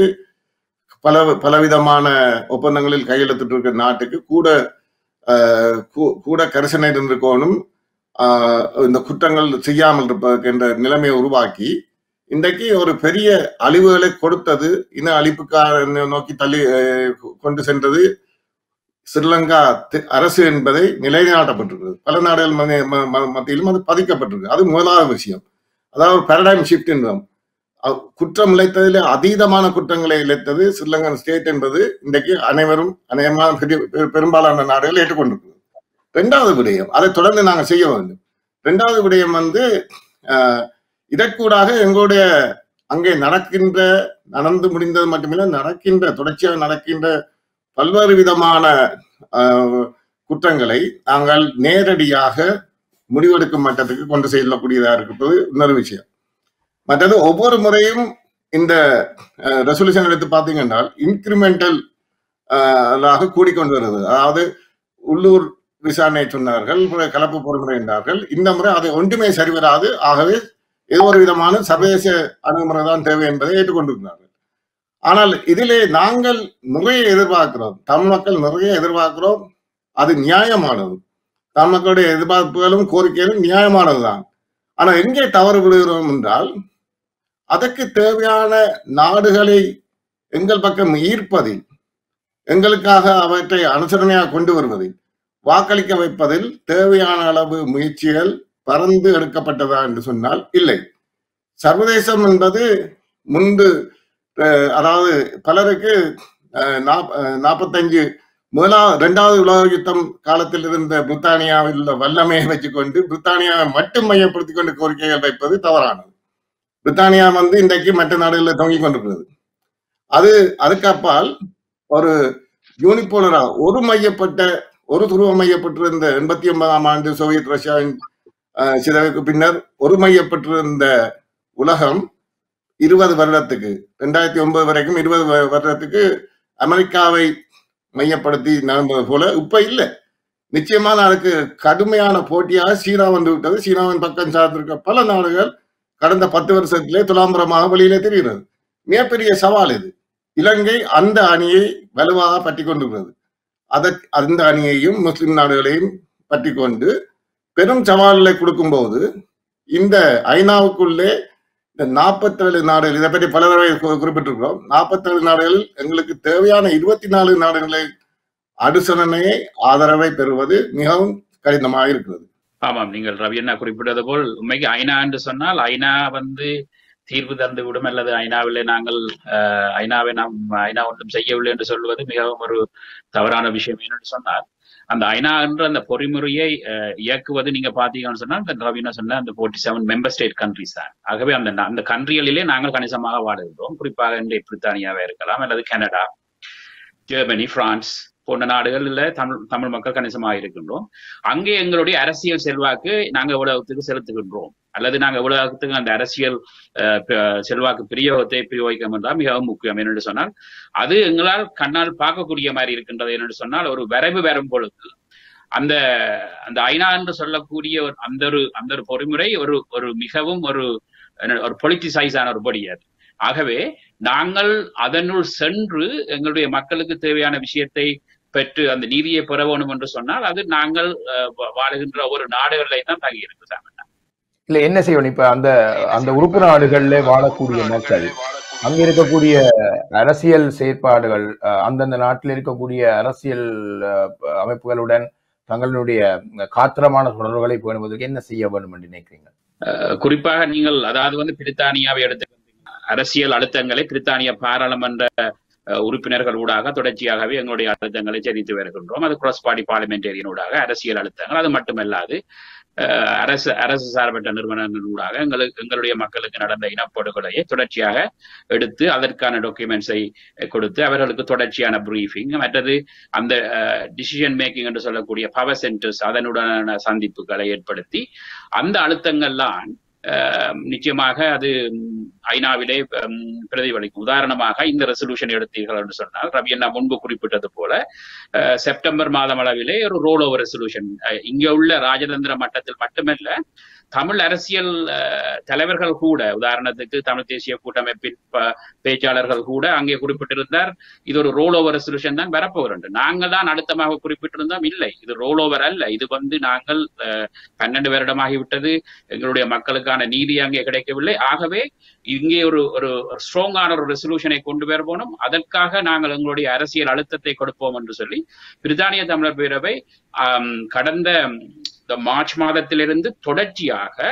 பல பலவிதமான ஒப்பந்தங்களில் கையெழுத்திட்டு இருக்கிற நாட்டுக்கு கூட ஆஹ், கூ- கூட கரிசனை இருந்திருக்கணும் ஆஹ், இந்த குற்றங்கள் செய்யாமல் இருப்பதற்கு என்ற நிலைமையை உருவாக்கி இன்றைக்கு ஒரு பெரிய அழிவுகளை கொடுத்தது இன அழிப்புக்காக நோக்கி தள்ளி ஆஹ், கொண்டு சென்றது ஸ்ரீலங்கா தி- அரசு என்பதை நிலைநாட்டப்பட்டிருக்கிறது பல நாடுகள் ம- ம- ம- மத்தியிலும் அது பதிக்கப்பட்டிருக்கு அது முதலாவது விஷயம் அதாவது பேரடைம் ஷிஃப்ட் என்றோம் அ- குற்றம் இழைத்ததில் அதீதமான குற்றங்களை இழைத்தது ஸ்ரீலங்கன் ஸ்டேட் என்பது இன்றைக்கு அனைவரும் அநேகமான பெரிய பெரு- பெரும்பாலான நாடுகள் ஏற்றுக்கொண்டிருக்கிறது ரெண்டாவது விடயம் அதை தொடர்ந்து நாங்கள் செய்ய வேண்டும் ரெண்டாவது விடயம் வந்து அஹ், இதற்கூடாக எங்களுடைய அங்கே நடக்கின்ற நடந்து முடிந்தது மட்டுமில்லை நடக்கின்ற தொடர்ச்சியாக நடக்கின்ற பல்வேறு விதமான அஹ், குற்றங்களை நாங்கள் நேரடியாக முடிவெடுக்கும் மட்டத்துக்கு கொண்டு செல்லக்கூடியதா இருக்கிறது இன்னொரு விஷயம் மற்றது ஒவ்வொரு முறையும் இந்த ரெசல்யூஷன் எடுத்து பார்த்தீங்கன்னா இன்கிரிமெண்டல் ஆக கூடிக்கொண்டு வருது அதாவது உள்ளூர் விசாரணை சொன்னார்கள் பிறகு கலப்பு பொறுமுறை என்றார்கள் இந்த முறை அது ஒன்றுமே சரி வராது ஆகவே ஏதோ ஒரு விதமான சர்வதேச அணுகுமுறை தான் தேவை என்பதை ஏற்றுக்கொண்டிருக்கிறார்கள் ஆனால் இதிலே நாங்கள் நிறைய எதிர்பார்க்கிறோம் தமிழ் மக்கள் நிறைய எதிர்பார்க்கிறோம் அது நியாயமானது தமிழ் மக்களுடைய எதிர்பார்ப்புகளும் கோரிக்கைகளும் நியாயமானதுதான் ஆனால் எங்கே தவறு விடுகிறோம் என்றால் அதற்கு தேவையான நாடுகளை எங்கள் பக்கம் ஈர்ப்பதில் எங்களுக்காக அவற்றை அனுசரணையாக கொண்டு வருவதில் வாக்களிக்க வைப்பதில் தேவையான அளவு முயற்சிகள் பறந்து எடுக்கப்பட்டதா என்று சொன்னால் இல்லை சர்வதேசம் என்பது முன்பு அஹ், அதாவது பலருக்கு அஹ், நாப்- அஹ், நாற்பத்தஞ்சு முதலாவது இரண்டாவது உலக யுத்தம் காலத்தில் இருந்த பிரித்தானியாவில் உள்ள வல்லமையை வச்சுக்கொண்டு பிரித்தானியாவை மட்டும் மையப்படுத்திக் கொண்டு கோரிக்கைகள் வைப்பது தவறானது பிரித்தானியா வந்து இன்றைக்கு மற்ற நாடுகளில் தொங்கிக் கொண்டிருக்கிறது அது அதுக்கு அப்பால் ஒரு யூனிபோலரா ஒரு மையப்பட்ட ஒரு துருவ மையப்பட்டிருந்த எண்பத்தி ஒன்பதாம் ஆண்டு சோவியத் ரஷ்யாவின் அஹ், சிதைவுக்கு பின்னர் ஒரு மையப்பட்டிருந்த உலகம் இருபது வருடத்துக்கு ரெண்டாயிரத்தி ஒன்பது வரைக்கும் இருபது வ- வருடத்துக்கு அமெரிக்காவை மையப்படுத்தி நடந்தது போல இப்ப இல்ல நிச்சயமான அதுக்கு கடுமையான போட்டியாக சீனா வந்து விட்டது சீனாவின் பக்கம் சார்ந்திருக்க பல நாடுகள் கடந்த பத்து வருஷத்திலே துலாம்பரமாக வெளியிலே தெரிகிறது மிகப்பெரிய சவால் இது இலங்கை அந்த அணியை வலுவாக பற்றி கொண்டிருக்கிறது அதற்கு அந்த அணியையும் முஸ்லிம் நாடுகளையும் பற்றி கொண்டு பெரும் சவால்களை கொடுக்கும்போது இந்த ஐநாவுக்குள்ளே இந்த நாற்பத்தேழு நாடுகள் இதை பற்றி பல தடவை கு- குறிப்பிட்டிருக்கிறோம் நாற்பத்தேழு நாடுகளில் எங்களுக்கு தேவையான இருபத்தி நாலு நாடுகளை அனுசரணையை ஆதரவை பெறுவது மிகவும் கடினமாக இருக்கிறது ஆமாம் நீங்கள் ரவி அண்ணா குறிப்பிட்டது போல் உண்மைக்கு ஐநா என்று சொன்னால் ஐநா வந்து தீர்வு தந்து விடும் அல்லது ஐநாவிலே நாங்கள் அஹ், ஐநாவை நாம் ஐநா ஒன்றும் செய்யவில்லை என்று சொல்வது மிகவும் ஒரு தவறான விஷயம் என்று சொன்னால் அந்த ஐநா என்ற அந்த பொறிமுறையை அஹ், இயக்குவது நீங்க பாத்தீங்கன்னு சொன்னால் இந்த ரவினா சொன்ன அந்த forty seven member state countries தான் ஆகவே அந்த அந்த கண்ட்ரிகளிலே நாங்கள் கணிசமாக வாழுகிறோம் குறிப்பாக இன்றைய பிரித்தானியாவே இருக்கலாம் அல்லது கனடா ஜெர்மனி பிரான்ஸ் போன்ற நாடுகளில் தமிழ் தமிழ் மக்கள் கணிசமாக இருக்கின்றோம் அங்கே எங்களுடைய அரசியல் செல்வாக்கு நாங்க உலகத்துக்கு செலுத்துகின்றோம் அல்லது நாங்க உலகத்துக்கு அந்த அரசியல் அஹ், ப- செல்வாக்கு பிரயோகத்தை பிரயோகிக்க என்றால் மிகவும் முக்கியம் என்று சொன்னால் அது எங்களால் கண்ணால் பார்க்கக்கூடிய மாதிரி இருக்கின்றது என்று சொன்னால் ஒரு வரைவு வரும் பொழுது அந்த அந்த ஐநா என்று சொல்லக்கூடிய ஒரு அந்த ஒரு அந்த ஒரு பொறிமுறை ஒரு ஒரு மிகவும் ஒரு என்ன, ஒரு பொலிட்டிசைஸான ஒரு பொடி அது ஆகவே நாங்கள் அதனுள் சென்று எங்களுடைய மக்களுக்கு தேவையான விஷயத்தை பெற்று அந்த நீதியை பெற வேணும் என்று சொன்னால் அது நாங்கள் அஹ், வா- வாழுகின்ற ஒரு நாடுகளிலே தான் தங்கி இருக்குதாங்க இல்ல என்ன செய்யணும் இப்ப அந்த அந்த உறுப்பு நாடுகள்ல வாழக்கூடிய மக்கள் அங்க இருக்கக்கூடிய அரசியல் செயற்பாடுகள் அஹ், அந்தந்த நாட்டில் இருக்கக்கூடிய அரசியல் அஹ், அமைப்புகளுடன் தங்களுடைய காத்திரமான தொடர்புகளை பேணுவதற்கு என்ன செய்ய வேண்டும் என்று நினைக்கிறீங்க அஹ், குறிப்பாக நீங்கள் அதாவது வந்து பிரித்தானியாவை எடுத்து அரசியல் அழுத்தங்களை பிரித்தானிய பாராளுமன்ற அஹ், உறுப்பினர்கள் ஊடாக தொடர்ச்சியாகவே எங்களுடைய அழுத்தங்களை செதித்து வருகின்றோம் அது cross பார்ட்டி பார்லிமெண்டேரியன் ஊடாக அரசியல் அழுத்தங்கள் அது மட்டுமல்லாது அஹ், அரசு அரசு சார்பற்ற நிறுவனங்கள் ஊடாக எங்களுக்கு எங்களுடைய மக்களுக்கு நடந்த இனப்படுகொலையை தொடர்ச்சியாக எடுத்து அதற்கான டாக்குமெண்ட்ஸை கொடுத்து அவர்களுக்கு தொடர்ச்சியான பிரீஃபிங் மற்றது அந்த டிசிஷன் மேக்கிங் என்று சொல்லக்கூடிய பவர் சென்டர்ஸ் அதனுடனான சந்திப்புகளை ஏற்படுத்தி அந்த அழுத்தங்கள்லாம் அஹ், நிச்சயமாக அது ம், ஐநாவிலே ம், பிரதிபலிக்கும் உதாரணமாக இந்த ரெசல்யூஷன் எடுத்தீர்கள் என்று சொன்னால் ரவி அண்ணா முன்பு குறிப்பிட்டது போல அஹ், செப்டம்பர் மாதம் அளவிலே ஒரு ரோல் ஓவர் ரெசல்யூஷன் இங்க உள்ள ராஜதந்திர மட்டத்தில் மட்டுமல்ல தமிழ் அரசியல் அஹ், தலைவர்கள் கூட உதாரணத்துக்கு தமிழ் தேசிய கூட்டமைப்பின் ப- பேச்சாளர்கள் கூட அங்கே குறிப்பிட்டிருந்தார் இது ஒரு ரோல் ஓவர் ரெசல்யூஷன் தான் வரப்போகிறது நாங்கள் தான் அழுத்தமாக குறிப்பிட்டிருந்தோம் இல்லை இது ரோல் ஓவர் அல்ல இது வந்து நாங்கள் அஹ், பன்னெண்டு வருடமாகிவிட்டது எங்களுடைய மக்களுக்கான நீதி அங்கே கிடைக்கவில்லை ஆகவே இங்கே ஒரு ஒரு ஸ்ட்ராங்கான ஒரு ரெசல்யூஷனை கொண்டு வரணும் அதற்காக நாங்கள் எங்களுடைய அரசியல் அழுத்தத்தை கொடுப்போம் என்று சொல்லி பிரித்தானிய தமிழர் பேரவை ஆம், கடந்த இந்த மார்ச் மாதத்திலிருந்து தொடர்ச்சியாக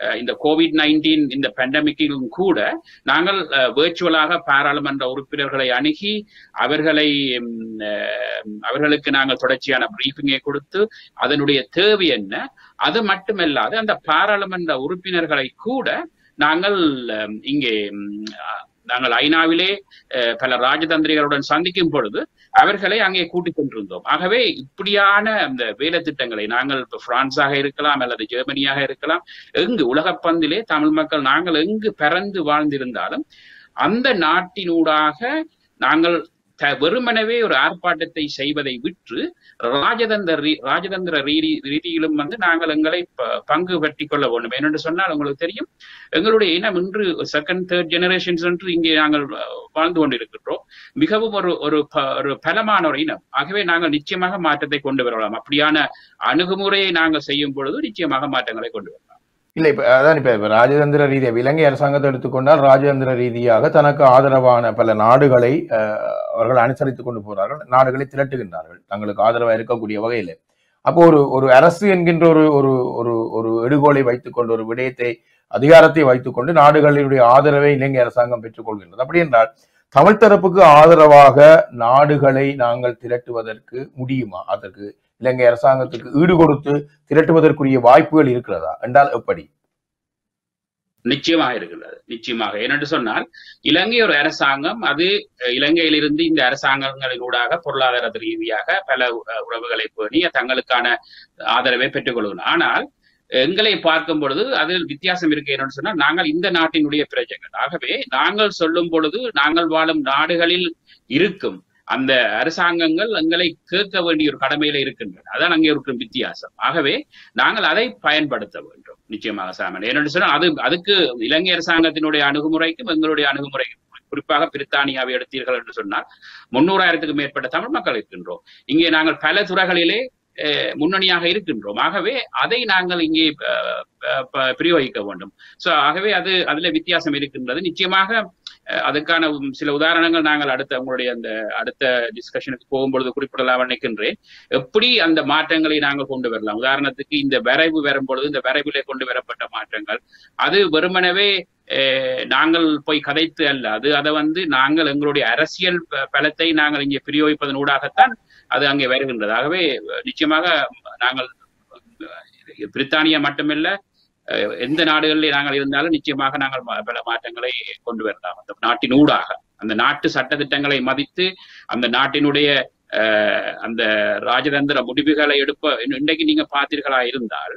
அஹ், இந்த கோவிட் நைன்டீன் இந்த பெண்டமிக்கிலும் கூட நாங்கள் வேர்ச்சுவலாக பாராளுமன்ற உறுப்பினர்களை அணுகி அவர்களை ம், அஹ், அவர்களுக்கு நாங்கள் தொடர்ச்சியான பிரீஃபிங்கை கொடுத்து அதனுடைய தேவை என்ன அது மட்டுமல்லாது அந்த பாராளுமன்ற உறுப்பினர்களை கூட நாங்கள் அஹ், இங்கே ம், அஹ், நாங்கள் ஐநாவிலே அஹ், பல ராஜதந்திரிகளுடன் சந்திக்கும் பொழுது அவர்களை அங்கே கூட்டிக் கொண்டிருந்தோம் ஆகவே இப்படியான அந்த வேலை திட்டங்களை நாங்கள் இப்ப பிரான்ஸாக இருக்கலாம் அல்லது ஜெர்மனியாக இருக்கலாம் எங்கு உலகப்பந்திலே தமிழ் மக்கள் நாங்கள் எங்கு பிறந்து வாழ்ந்திருந்தாலும் அந்த நாட்டினூடாக நாங்கள் த- வெறுமனவே ஒரு ஆர்ப்பாட்டத்தை செய்வதை விற்று ராஜதந்திர ரீ- ராஜதந்திர ரீதி ரீதியிலும் வந்து நாங்கள் எங்களை ப- பங்கு பற்றி கொள்ள வேண்டும் ஏனென்று சொன்னால் உங்களுக்கு தெரியும் எங்களுடைய இனம் இன்று செகண்ட் தேர்ட் ஜெனரேஷன்ஸ் என்று இங்கே நாங்கள் அஹ், வாழ்ந்து கொண்டிருக்கின்றோம் மிகவும் ஒரு ஒரு ப- ஒரு பலமான ஒரு இனம் ஆகவே நாங்கள் நிச்சயமாக மாற்றத்தை கொண்டு வரலாம் அப்படியான அணுகுமுறையை நாங்கள் செய்யும் பொழுது நிச்சயமாக மாற்றங்களை கொண்டு வரலாம் இல்ல இப்ப அதான் இப்ப இப்ப ராஜதந்திர ரீதியாக இலங்கை அரசாங்கத்தை எடுத்துக்கொண்டால் ராஜதந்திர ரீதியாக தனக்கு ஆதரவான பல நாடுகளை அஹ், அவர்கள் அனுசரித்துக் கொண்டு போறார்கள் நாடுகளை திரட்டுகின்றார்கள் தங்களுக்கு ஆதரவா இருக்கக்கூடிய வகையில அப்போ ஒரு ஒரு அரசு என்கின்ற ஒரு ஒரு ஒரு ஒரு எடுகோலை வைத்துக்கொண்டு ஒரு விடயத்தை அதிகாரத்தை வைத்துக்கொண்டு நாடுகளினுடைய ஆதரவை இலங்கை அரசாங்கம் பெற்றுக் கொள்கின்றது அப்படி என்றால் தமிழ் தரப்புக்கு ஆதரவாக நாடுகளை நாங்கள் திரட்டுவதற்கு முடியுமா அதற்கு இலங்கை அரசாங்கத்துக்கு ஈடு கொடுத்து திரட்டுவதற்குரிய வாய்ப்புகள் இருக்கிறதா என்றால் எப்படி நிச்சயமாக இருக்கிறது நிச்சயமாக ஏனென்று சொன்னால் இலங்கை ஒரு அரசாங்கம் அது அஹ், இலங்கையிலிருந்து இந்த அரசாங்கங்களினூடாக பொருளாதார ரீதியாக பல அஹ், உறவுகளை பேணி தங்களுக்கான ஆதரவை பெற்றுக் கொள்கணும் ஆனால் எங்களை பார்க்கும் பொழுது அதில் வித்தியாசம் இருக்கு என்னன்னு சொன்னால் நாங்கள் இந்த நாட்டினுடைய பிரஜைகள் ஆகவே நாங்கள் சொல்லும் பொழுது நாங்கள் வாழும் நாடுகளில் இருக்கும் அந்த அரசாங்கங்கள் எங்களை கேட்க வேண்டிய ஒரு கடமையில இருக்கின்றன அதான் அங்கே இருக்கும் வித்தியாசம் ஆகவே நாங்கள் அதை பயன்படுத்த வேண்டும் நிச்சயமாக சாமன் ஏனென்று சொன்னால் அது அதுக்கு இலங்கை அரசாங்கத்தினுடைய அணுகுமுறைக்கும் எங்களுடைய அணுகுமுறைக்கும் குறிப்பாக பிரித்தானியாவை எடுத்தீர்கள் என்று சொன்னால் முன்னூறாயிரத்துக்கும் மேற்பட்ட தமிழ் மக்கள் இருக்கின்றோம் இங்கே நாங்கள் பல துறைகளிலே அஹ், முன்னணியாக இருக்கின்றோம் ஆகவே அதை நாங்கள் இங்கே அஹ், அஹ், ப- பிரயோகிக்க வேண்டும் சோ ஆகவே அது அதுல வித்தியாசம் இருக்கின்றது நிச்சயமாக அஹ், அதுக்கான உம் சில உதாரணங்கள் நாங்கள் அடுத்த உங்களுடைய அந்த அடுத்த டிஸ்கஷனுக்கு போகும்பொழுது குறிப்பிடலாம் நினைக்கின்றேன் எப்படி அந்த மாற்றங்களை நாங்கள் கொண்டு வரலாம் உதாரணத்துக்கு இந்த வரைவு வரும் பொழுது இந்த வரைவிலே கொண்டு வரப்பட்ட மாற்றங்கள் அது வெறுமனவே அஹ், நாங்கள் போய் கதைத்து அல்ல அது அதை வந்து நாங்கள் எங்களுடைய அரசியல் ப- பலத்தை நாங்கள் இங்கே பிரயோகிப்பதன் ஊடாகத்தான் அது அங்கே வருகின்றது ஆகவே அஹ், நிச்சயமாக நாங்கள் அஹ், பிரித்தானியா மட்டுமல்ல அஹ், எந்த நாடுகளிலே நாங்கள் இருந்தாலும் நிச்சயமாக நாங்கள் ம- பல மாற்றங்களை கொண்டு வரலாம் அந்த நாட்டின் ஊடாக அந்த நாட்டு சட்டத்திட்டங்களை மதித்து அந்த நாட்டினுடைய அஹ், அந்த ராஜதந்திர முடிவுகளை எடுப்ப இன்ன- இன்றைக்கு நீங்க பார்த்தீர்களா இருந்தால்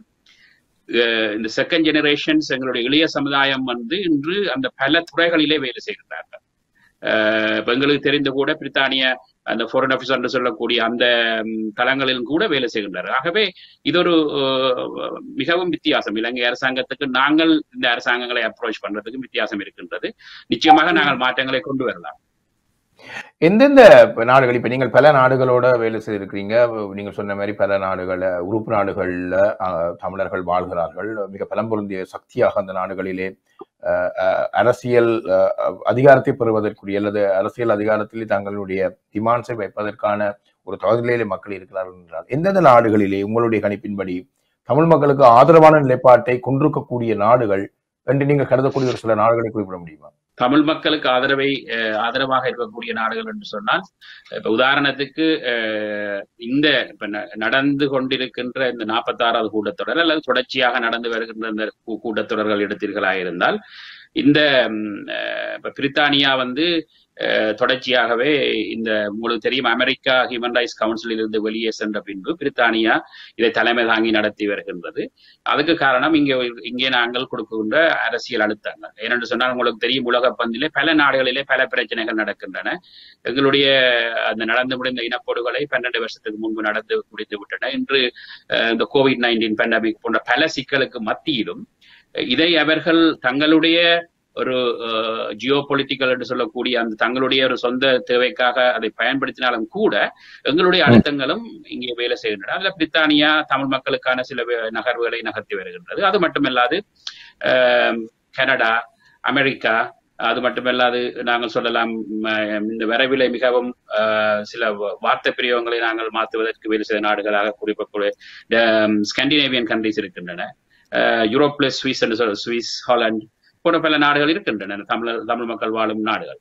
அஹ், இந்த செகண்ட் ஜெனரேஷன்ஸ் எங்களுடைய இளைய சமுதாயம் வந்து இன்று அந்த பல துறைகளிலே வேலை செய்கிறார்கள் அஹ், இப்ப எங்களுக்கு தெரிந்து கூட பிரித்தானிய அந்த ஃபாரின் ஆஃபீஸர் என்று சொல்லக்கூடிய அந்த ம், தளங்களிலும் கூட வேலை செய்கின்றார்கள் ஆகவே இது ஒரு அஹ், மிகவும் வித்தியாசம் இலங்கை அரசாங்கத்துக்கு நாங்கள் இந்த அரசாங்கங்களை அப்ரோச் பண்றதுக்கு வித்தியாசம் இருக்கின்றது நிச்சயமாக நாங்கள் மாற்றங்களை கொண்டு வரலாம் எந்தெந்த நாடுகள் இப்ப நீங்கள் பல நாடுகளோட வேலை செய்திருக்கிறீங்க நீங்க சொன்ன மாதிரி பல நாடுகள உறுப்பு நாடுகள்ல அஹ், தமிழர்கள் வாழ்கிறார்கள் மிக பலம் பொருந்திய சக்தியாக அந்த நாடுகளிலே அஹ், அஹ், அரசியல் அஹ், அதிகாரத்தை பெறுவதற்குரிய அல்லது அரசியல் அதிகாரத்தில் தங்களுடைய டிமாண்ட்ஸை வைப்பதற்கான ஒரு தகுதியிலே மக்கள் இருக்கிறார்கள் என்றால் எந்தெந்த நாடுகளிலே உங்களுடைய கணிப்பின்படி தமிழ் மக்களுக்கு ஆதரவான நிலைப்பாட்டை கொண்டிருக்கக்கூடிய நாடுகள் என்று நீங்கள் கருதக்கூடிய ஒரு சில நாடுகளை குறிப்பிட முடியுமா தமிழ் மக்களுக்கு ஆதரவை அஹ், ஆதரவாக இருக்கக்கூடிய நாடுகள் என்று சொன்னால் இப்ப உதாரணத்துக்கு அஹ், இந்த இப்ப ந- நடந்து கொண்டிருக்கின்ற இந்த நாற்பத்தாறாவது கூட்டத்தொடர் அல்லது தொடர்ச்சியாக நடந்து வருகின்ற இந்த கூ- கூட்டத்தொடர்கள் எடுத்தீர்களாக இருந்தால் இந்த ம், அஹ், இப்ப பிரித்தானியா வந்து அஹ், தொடர்ச்சியாகவே இந்த உங்களுக்கு தெரியும் அமெரிக்கா ஹியூமன் ரைட்ஸ் கவுன்சிலில் இருந்து வெளியே சென்ற பின்பு பிரித்தானியா இதை தலைமை தாங்கி நடத்தி வருகின்றது அதுக்கு காரணம் இங்கே இங்கே நாங்கள் கொடுக்கின்ற அரசியல் அழுத்தங்கள் ஏனென்று சொன்னால் உங்களுக்கு தெரியும் உலக பந்திலே பல நாடுகளிலே பல பிரச்சனைகள் நடக்கின்றன எங்களுடைய அந்த நடந்து முடிந்த இனப்படுகொலை பன்னெண்டு வருஷத்துக்கு முன்பு நடந்து முடித்து விட்டன இன்று அஹ், இந்த கோவிட் நைன்டீன் பேண்டமிக் போன்ற பல சிக்கலுக்கு மத்தியிலும் அஹ், இதை அவர்கள் தங்களுடைய ஒரு ஜியோ பொலிட்டிக்கல் என்று சொல்லக்கூடிய அந்த தங்களுடைய ஒரு சொந்த தேவைக்காக அதை பயன்படுத்தினாலும் கூட எங்களுடைய அழுத்தங்களும் இங்கே வேலை செய்கின்றன அதுல பிரித்தானியா தமிழ் மக்களுக்கான சில வே- நகர்வுகளை நகர்த்தி வருகின்றது அது மட்டுமல்லாது ஆம், கனடா அமெரிக்கா அது மட்டுமல்லாது நாங்கள் சொல்லலாம் ம, இந்த விரைவிலே மிகவும் ஆஹ், சில வ- வார்த்தை பிரயோகங்களை நாங்கள் மாற்றுவதற்கு வேறு சில நாடுகளாக குறிப்பிடக்கூடிய ஸ்கண்டினேவியன் கண்ட்ரிஸ் இருக்கின்றன அஹ், யூரோப் பிளஸ் சுவிஸ் என்று சொல்ல சுவிஸ் ஹாலண்ட் போன்ற பல நாடுகள் இருக்கின்றன தமிழர் தமிழ் மக்கள் வாழும் நாடுகள்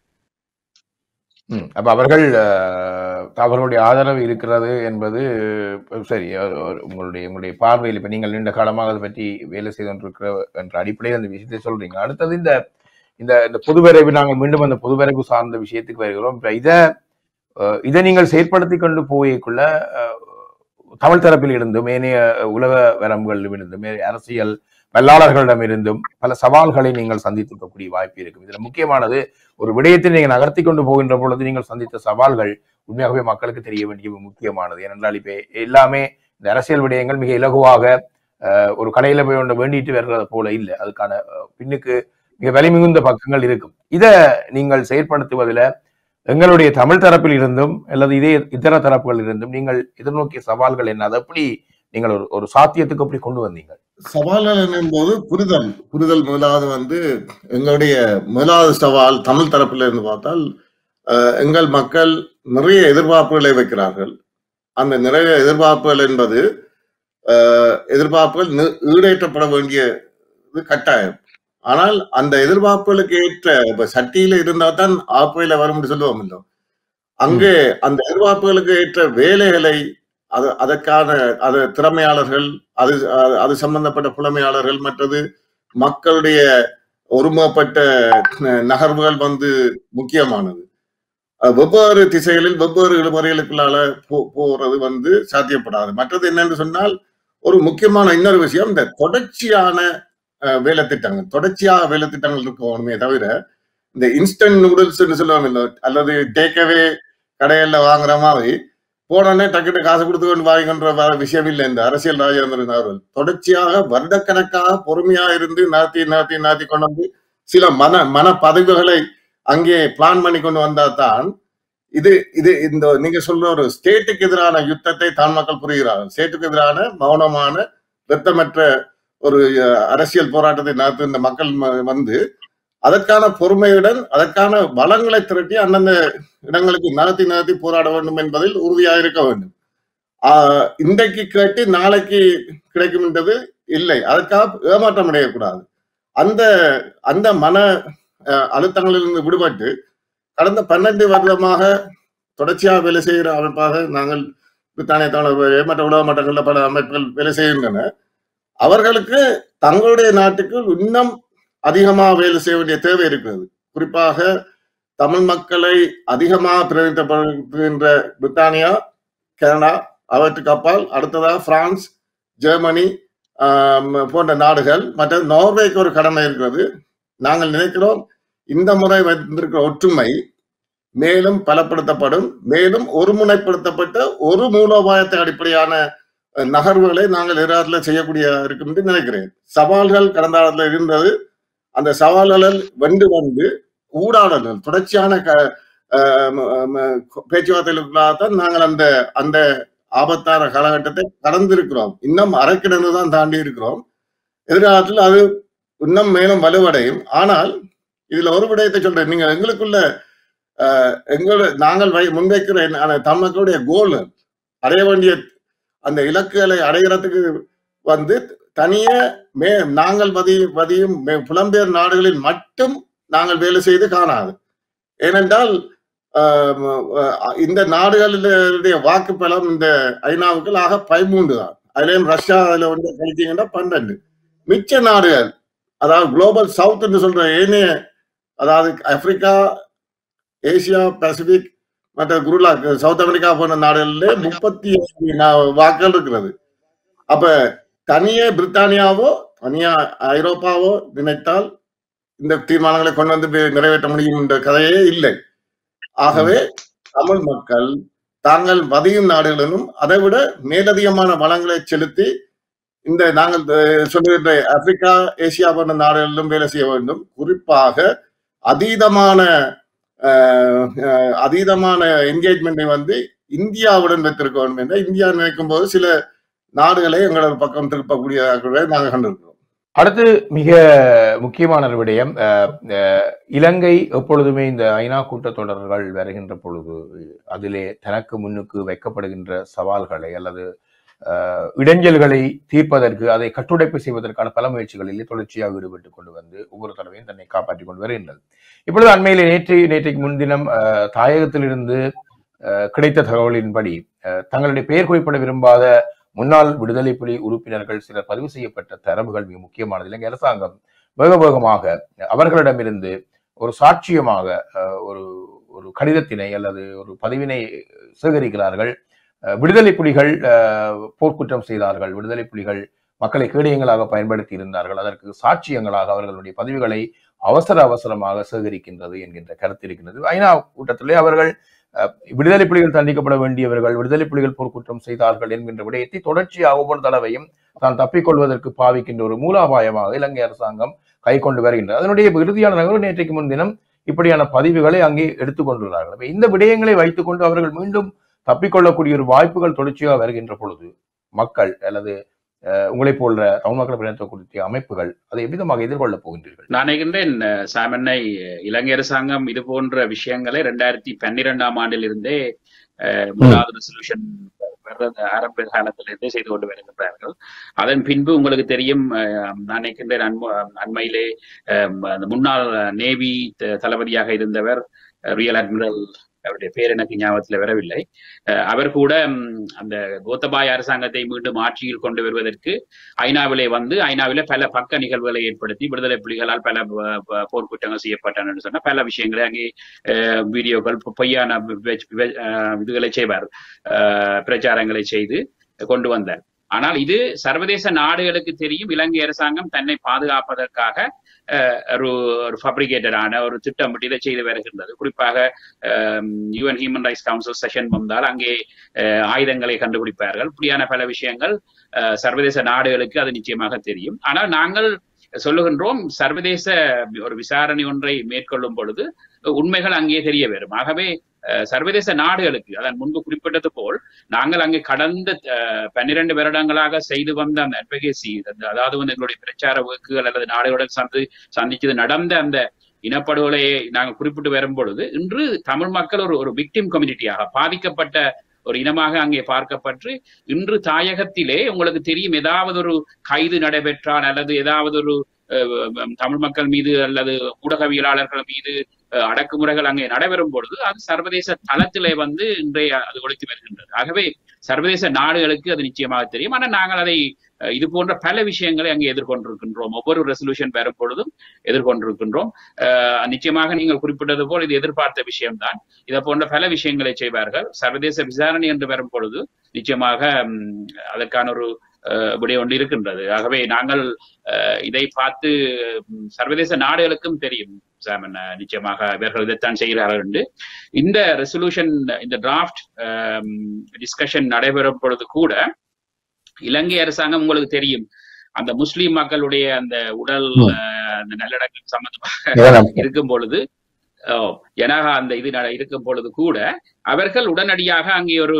ம். அப்ப அவர்கள் அஹ், அவர்களுடைய ஆதரவு இருக்கிறது என்பது அஹ், சரி அஹ், ஒரு உங்களுடைய உங்களுடைய பார்வையில் இப்ப நீங்கள் நீண்ட காலமாக அதை பற்றி வேலை செய்து கொண்டிருக்கிற என்ற அடிப்படையில் அந்த விஷயத்தை சொல்றீங்க அடுத்தது இந்த இந்த இந்த பொதுவரைவு நாங்கள் மீண்டும் அந்த பொதுவரைவு சார்ந்த விஷயத்துக்கு வருகிறோம் இப்ப இதை அஹ், இதை நீங்கள் செயற்படுத்தி கொண்டு போய்க்குள்ள அஹ், தமிழ் தரப்பில் இருந்தும் ஏனைய உலக வரம்புகளிலும் இருந்தும் மே- அரசியல் வல்லாளர்களிடமிருந்தும் பல சவால்களை நீங்கள் சந்தித்திருக்கக்கூடிய வாய்ப்பு இருக்கும் இதுல முக்கியமானது ஒரு விடயத்தை நீங்கள் நகர்த்தி கொண்டு போகின்ற பொழுது நீங்கள் சந்தித்த சவால்கள் உண்மையாகவே மக்களுக்கு தெரிய வேண்டிய முக்கியமானது ஏனென்றால் இப்ப எல்லாமே இந்த அரசியல் விடயங்கள் மிக இலகுவாக அஹ், ஒரு கடையில போய் ஒன்று வேண்டிட்டு வர்றது போல இல்லை அதுக்கான அஹ், பின்னுக்கு மிக வலிமிகுந்த பக்கங்கள் இருக்கும் இதை நீங்கள் செயற்படுத்துவதில் எங்களுடைய தமிழ் தரப்பில் இருந்தும் அல்லது இதே இதர தரப்புகள் இருந்தும் நீங்கள் எதிர்நோக்கிய சவால்கள் என்ன அதை எப்படி நீங்கள் ஒரு ஒரு சாத்தியத்துக்கு எப்படி கொண்டு வந்தீங்க சவால்கள் என்னும்போது புரிதல் புரிதல் முதலாவது வந்து எங்களுடைய முதலாவது சவால் தமிழ் தரப்பில் இருந்து பார்த்தால் அஹ், எங்கள் மக்கள் நிறைய எதிர்பார்ப்புகளை வைக்கிறார்கள் அந்த நிறைய எதிர்பார்ப்புகள் என்பது அஹ், எதிர்பார்ப்புகள் நி- ஈடேற்றப்பட வேண்டியது கட்டாயம் ஆனால் அந்த எதிர்பார்ப்புகளுக்கு ஏற்ற இப்ப சட்டியில இருந்தா தான் ஆப்பையில வரும்னு சொல்லுவோம் இல்லை அங்கே அந்த எதிர்பார்ப்புகளுக்கு ஏற்ற வேலைகளை அது அதற்கான அது திறமையாளர்கள் அது அது- அது சம்பந்தப்பட்ட புலமையாளர்கள் மற்றது மக்களுடைய ஒருமைப்பட்ட ந- நகர்வுகள் வந்து முக்கியமானது அஹ் வெவ்வேறு திசைகளில் வெவ்வேறு இழுபறிகளுக்குள்ளால போ- போறது வந்து சாத்தியப்படாது மற்றது என்னன்னு சொன்னால் ஒரு முக்கியமான இன்னொரு விஷயம் இந்த தொடர்ச்சியான அஹ், வேலை திட்டங்கள் தொடர்ச்சியாக வேலை திட்டங்கள் இருக்கணுமே தவிர இந்த இன்ஸ்டன்ட் நூடுல்ஸ் சொல்லுவாங்க இல்ல, அல்லது டேக்அவே கடைகள்ல வாங்குற மாதிரி போனோடனே டக்குனு காசு கொடுத்து கொண்டு வாங்கின்ற வ- விஷயம் இல்லை இந்த அரசியல் ராஜேந்திரன் அவர்கள் தொடர்ச்சியாக வருடக்கணக்காக பொறுமையா இருந்து நாத்தி நாத்தி நாத்தி கொண்டு வந்து சில மன மன பதிவுகளை அங்கே பிளான் பண்ணி கொண்டு வந்தா தான் இது இது இந்த நீங்க சொல்ற ஒரு ஸ்டேட்டுக்கு எதிரான யுத்தத்தை தான் மக்கள் புரிகிறார்கள் ஸ்டேட்டுக்கு எதிரான மௌனமான வெத்தமற்ற ஒரு அஹ், அரசியல் போராட்டத்தை நடத்தும் இந்த மக்கள் ம- வந்து அதற்கான பொறுமையுடன் அதற்கான வளங்களை திரட்டி அந்தந்த இடங்களுக்கு நடத்தி நடத்தி போராட வேண்டும் என்பதில் உறுதியாக இருக்க வேண்டும் ஆஹ் இன்றைக்கு கேட்டு நாளைக்கு கிடைக்கும் என்றது இல்லை அதற்காக ஏமாற்றம் அடையக்கூடாது அந்த அந்த மன அஹ், அழுத்தங்களிலிருந்து விடுபட்டு கடந்த பன்னெண்டு வருடமாக தொடர்ச்சியாக வேலை செய்கிற அமைப்பாக நாங்கள் பிரித்தானிய தமிழர் மற்ற உலக மட்டங்களில் பல அமைப்புகள் வேலை செய்கின்றன அவர்களுக்கு தங்களுடைய நாட்டுக்கு இன்னும் அதிகமாக வேலை செய்ய வேண்டிய தேவை இருக்கிறது குறிப்பாக தமிழ் மக்களை அதிகமாக பிரதிநிதித்துவப்படுத்துகின்ற பிரித்தானியா கனடா அவற்றுக்கு அப்பால் அடுத்ததாக பிரான்ஸ் ஜெர்மனி ஆம், போன்ற நாடுகள் மற்ற நார்வேக்கு ஒரு கடமை இருக்கிறது நாங்கள் நினைக்கிறோம் இந்த முறை வந்திருக்கிற ஒற்றுமை மேலும் பலப்படுத்தப்படும் மேலும் ஒருமுனைப்படுத்தப்பட்ட ஒரு மூலோபாயத்தை அடிப்படையான அஹ், நகர்வுகளை நாங்கள் எதிர்காலத்தில் செய்யக்கூடிய இருக்கும் என்று நினைக்கிறேன் சவால்கள் கடந்த காலத்தில் இருந்தது அந்த சவால்களில் வென்று வந்து ஊடாடல்கள் தொடர்ச்சியான க அஹ், ம- ம- பேச்சுவார்த்தைகளுக்குள்ளாகத்தான் நாங்கள் அந்த அந்த ஆபத்தான காலகட்டத்தை கடந்திருக்கிறோம் இன்னும் அரைக்கிணறு தான் தாண்டி இருக்கிறோம் எதிர்காலத்தில் அது இன்னும் மேலும் வலுவடையும் ஆனால் இதுல ஒரு விடயத்தை சொல்றேன் நீங்க எங்களுக்குள்ள அஹ், எங்களோட நாங்கள் வை முன்வைக்கிற என்ன- அந்த தமிழ் மக்களுடைய கோல் அடைய வேண்டிய அந்த இலக்குகளை அடைகிறதுக்கு வந்து தனியே மே நாங்கள் வதி வதியும் மே- புலம்பெயர் நாடுகளில் மட்டும் நாங்கள் வேலை செய்து காணாது ஏனென்றால் ஆஹ் அஹ் இந்த நாடுகளுடைய வாக்கு பலம் இந்த ஐநாவுக்கு ஆக பதிமூன்று தான் அதுலயும் ரஷ்யா அதுல வந்து கழிச்சீங்கன்னா பன்னெண்டு மிச்ச நாடுகள் அதாவது குளோபல் சவுத் என்று சொல்ற ஏனைய அதாவது ஆப்பிரிக்கா ஏசியா பசிபிக் மற்ற குருலா சவுத் அமெரிக்கா போன்ற நாடுகளிலே முப்பத்தி ஏழு நா- வாக்குகள் இருக்கிறது அப்ப தனியே பிரித்தானியாவோ தனியா ஐரோப்பாவோ நினைத்தால் இந்த தீர்மானங்களை கொண்டு வந்து வே- நிறைவேற்ற முடியும் என்ற கதையே இல்லை ஆகவே தமிழ் மக்கள் தாங்கள் வதியும் நாடுகளிலும் அதை விட மேலதிகமான வளங்களை செலுத்தி இந்த நாங்கள் அஹ், சொல்லுகின்ற ஆப்பிரிக்கா ஏசியா போன்ற நாடுகளிலும் வேலை செய்ய வேண்டும் குறிப்பாக அதீதமான அஹ், அஹ், அதீதமான என்கேஜ்மெண்ட்டை வந்து இந்தியாவுடன் வைத்திருக்க வேண்டும் என்று இந்தியா நினைக்கும் போது சில நாடுகளை எங்களோட பக்கம் திருப்பக்கூடிய நாங்கள் கண்டிருக்கிறோம் அடுத்து மிக முக்கியமான ஒரு விடயம் அஹ், அஹ், இலங்கை எப்பொழுதுமே இந்த ஐநா கூட்டத்தொடர்கள் வருகின்ற பொழுது அதிலே தனக்கு முன்னுக்கு வைக்கப்படுகின்ற சவால்களை அல்லது அஹ், இடைஞ்சல்களை தீர்ப்பதற்கு அதை கட்டுடைப்பு செய்வதற்கான பல முயற்சிகளிலே தொடர்ச்சியாக ஈடுபட்டுக் கொண்டு வந்து ஒவ்வொரு தடவையும் தன்னை காப்பாற்றிக் கொண்டு வருகின்றது இப்பொழுது அண்மையிலே நேற்று நேற்றைக்கு முன்தினம் அஹ், தாயகத்திலிருந்து அஹ், கிடைத்த தகவலின்படி அஹ், தங்களுடைய பெயர் குறிப்பிட விரும்பாத முன்னாள் விடுதலை புலி உறுப்பினர்கள் சிலர் பதிவு செய்யப்பட்ட தரவுகள் மிக முக்கியமானது இலங்கை அரசாங்கம் வேக வேகமாக அவர்களிடமிருந்து ஒரு சாட்சியமாக அஹ், ஒரு ஒரு கடிதத்தினை அல்லது ஒரு பதிவினை சேகரிக்கிறார்கள் அஹ், விடுதலை புலிகள் அஹ், போர்க்குற்றம் செய்தார்கள் விடுதலை புலிகள் மக்களை கேடயங்களாக பயன்படுத்தி இருந்தார்கள் அதற்கு சாட்சியங்களாக அவர்களுடைய பதிவுகளை அவசர அவசரமாக சேகரிக்கின்றது என்கின்ற கருத்து இருக்கின்றது ஐநா கூட்டத்திலே அவர்கள் அஹ், விடுதலை புலிகள் தண்டிக்கப்பட வேண்டியவர்கள் விடுதலை புலிகள் போர்க்குற்றம் செய்தார்கள் என்கின்ற விடயத்தை தொடர்ச்சியாக ஒவ்வொரு தடவையும் தான் தப்பிக்கொள்வதற்கு பாவிக்கின்ற ஒரு மூலாபாயமாக இலங்கை அரசாங்கம் கை கொண்டு வருகின்றது அதனுடைய இறுதியான நகர்வு நேற்றைக்கு முன்தினம் இப்படியான பதிவுகளை அங்கே எடுத்துக்கொண்டுள்ளார்கள் அப்ப இந்த விடயங்களை வைத்துக்கொண்டு அவர்கள் மீண்டும் தப்பிக்கொள்ளக்கூடிய ஒரு வாய்ப்புகள் தொடர்ச்சியாக வருகின்ற பொழுது மக்கள் அல்லது அஹ், உங்களைப் போன்ற தமிழ் மக்கள் பிரதிநிதித்துவக்கூடிய அமைப்புகள் அதை எவ்விதமாக எதிர்கொள்ளப் போகின்றீர்கள் நான் நினைக்கின்றேன் அஹ், சாமண்ணை அஹ், இலங்கை அரசாங்கம் இது போன்ற விஷயங்களை ரெண்டாயிரத்தி பன்னிரெண்டாம் ஆண்டிலிருந்தே அஹ், முதலாவது ரெசல்யூஷன் ஆரம்ப காலத்திலிருந்தே செய்து கொண்டு வருகின்றார்கள் அதன் பின்பு உங்களுக்கு தெரியும் அஹ், நான் நினைக்கின்றேன் அண்ம- அண்மையிலே அஹ், அந்த முன்னாள் நேவி த- தளபதியாக இருந்தவர் ரியல் அட்மிரல் அவருடைய பேர் எனக்கு ஞாபகத்தில் வரவில்லை அஹ், அவர் கூட ம், அந்த கோத்தபாய அரசாங்கத்தை மீண்டும் ஆட்சியில் கொண்டு வருவதற்கு ஐநாவிலே வந்து ஐநாவிலே பல பக்க நிகழ்வுகளை ஏற்படுத்தி விடுதலை புலிகளால் பல ப- ப- போர்க்குற்றங்கள் செய்யப்பட்டன சொன்ன பல விஷயங்களை அங்கே அஹ், வீடியோக்கள் பொ- பொய்யான வி- வி- வி- அஹ், இதுகளை செய்வார் அஹ், பிரச்சாரங்களை செய்து கொண்டு வந்தார் ஆனால் இது சர்வதேச நாடுகளுக்கு தெரியும் இலங்கை அரசாங்கம் தன்னை பாதுகாப்பதற்காக அஹ், ஒரு ஒரு ஃபப்ரிகேட்டடான ஒரு திட்டமிட்டு இதை செய்து வருகின்றது குறிப்பாக UN human rights council session வந்தால் அங்கே அஹ், ஆயுதங்களை கண்டுபிடிப்பார்கள் இப்படியான பல விஷயங்கள் அஹ், சர்வதேச நாடுகளுக்கு அது நிச்சயமாக தெரியும் ஆனால் நாங்கள் சொல்லுகின்றோம் சர்வதேச ஒரு விசாரணை ஒன்றை மேற்கொள்ளும் பொழுது உண்மைகள் அங்கே தெரிய வரும் ஆகவே அஹ், சர்வதேச நாடுகளுக்கு அதன் முன்பு குறிப்பிட்டது போல் நாங்கள் அங்கே கடந்த அஹ், பன்னிரண்டு வருடங்களாக செய்து வந்த அந்த அட்வகேசி அதாவது வந்து எங்களுடைய பிரச்சார வகுப்புகள் அல்லது நாடுகளுடன் சந்தி சந்திச்சது நடந்த அந்த இனப்படுகொலையை நாங்கள் குறிப்பிட்டு வரும் பொழுது இன்று தமிழ் மக்கள் ஒரு ஒரு விக்டிம் கம்யூனிட்டியாக பாதிக்கப்பட்ட ஒரு இனமாக அங்கே பார்க்கப்பட்டு இன்று தாயகத்திலே உங்களுக்கு தெரியும் ஏதாவது ஒரு கைது நடைபெற்றால் அல்லது ஏதாவது ஒரு அஹ், தமிழ் மக்கள் மீது அல்லது ஊடகவியலாளர்கள் மீது அஹ், அடக்குமுறைகள் அங்கே நடைபெறும் பொழுது அது சர்வதேச தளத்திலே வந்து இன்றைய அது ஒழித்து வருகின்றது ஆகவே சர்வதேச நாடுகளுக்கு அது நிச்சயமாக தெரியும் ஆனால் நாங்கள் அதை அஹ், இது போன்ற பல விஷயங்களை அங்கே எதிர்கொண்டிருக்கின்றோம் ஒவ்வொரு ரெசல்யூஷன் வரும் பொழுதும் எதிர்கொண்டிருக்கின்றோம் அஹ், நிச்சயமாக நீங்கள் குறிப்பிட்டது போல் இது எதிர்பார்த்த விஷயம்தான் இதை போன்ற பல விஷயங்களை செய்வார்கள் சர்வதேச விசாரணை என்று வரும் பொழுது நிச்சயமாக ம், அதற்கான ஒரு அஹ், விடை ஒன்று இருக்கின்றது ஆகவே நாங்கள் அஹ், இதை பார்த்து ம், சர்வதேச நாடுகளுக்கும் தெரியும் சாமன் அஹ், நிச்சயமாக இவர்கள் இதைத்தான் செய்கிறார்கள் என்று இந்த ரெசல்யூஷன் இந்த டிராஃப்ட் டிஸ்கஷன் நடைபெறும் பொழுது கூட இலங்கை அரசாங்கம் உங்களுக்கு தெரியும் அந்த முஸ்லிம் மக்களுடைய அந்த உடல் ம். அஹ், அந்த நல்லடக்கம் சம்பந்தமாக இதான் இருக்கும் பொழுது ஓ, ஏனாக அந்த இது நட- இருக்கும் பொழுது கூட அவர்கள் உடனடியாக அங்கே ஒரு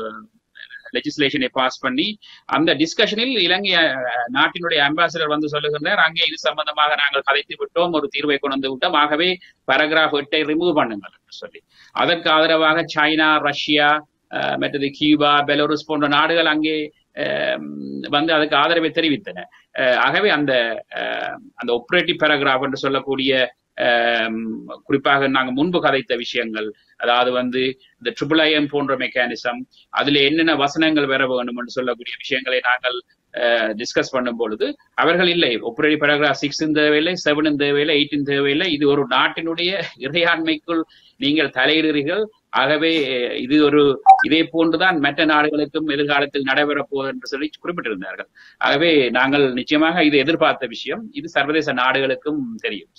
லெஜிஸ்லேஷனை பாஸ் பண்ணி அந்த டிஸ்கஷனில் இலங்கை அஹ், நாட்டினுடைய அம்பாசிடர் வந்து சொல்லுகின்றார் அங்கே இது சம்பந்தமாக நாங்கள் கதைத்து விட்டோம் ஒரு தீர்வை கொண்டு வந்து விட்டோம் ஆகவே பாராகிராஃப் எட்டை ரிமூவ் பண்ணுங்கள் என்று சொல்லி அதற்கு ஆதரவாக சைனா ரஷ்யா அஹ், மற்றது கியூபா பெலோருஸ் போன்ற நாடுகள் அங்கே அஹ், வந்து அதுக்கு ஆதரவை தெரிவித்தன அஹ், ஆகவே அந்த அஹ், அந்த ஒப்ரேட்டிவ் பேராகிராஃப் என்று சொல்லக்கூடிய அஹ், குறிப்பாக நாங்கள் முன்பு கதைத்த விஷயங்கள் அதாவது வந்து இந்த ட்ரிபிள் ஐஎம் போன்ற மெக்கானிசம் அதுல என்னென்ன வசனங்கள் வர வேண்டும் என்று சொல்லக்கூடிய விஷயங்களை நாங்கள் டிஸ்கஸ் பண்ணும் பொழுது அவர்கள் இல்லை ஒப்ரேட்டிவ் பேராகிராஃப் சிக்ஸும் தேவையில்லை செவனும் தேவையில்லை எயிட்டும் தேவையில்லை இது ஒரு நாட்டினுடைய இறையாண்மைக்குள் நீங்கள் தலையிடுறீர்கள் ஆகவே அஹ், இது ஒரு இதே போன்றுதான் மற்ற நாடுகளுக்கும் எதிர்காலத்தில் நடைபெறப் போகுது என்று சொல்லி குறிப்பிட்டிருந்தார்கள் ஆகவே நாங்கள் நிச்சயமாக இது எதிர்பார்த்த விஷயம் இது சர்வதேச நாடுகளுக்கும் தெரியும்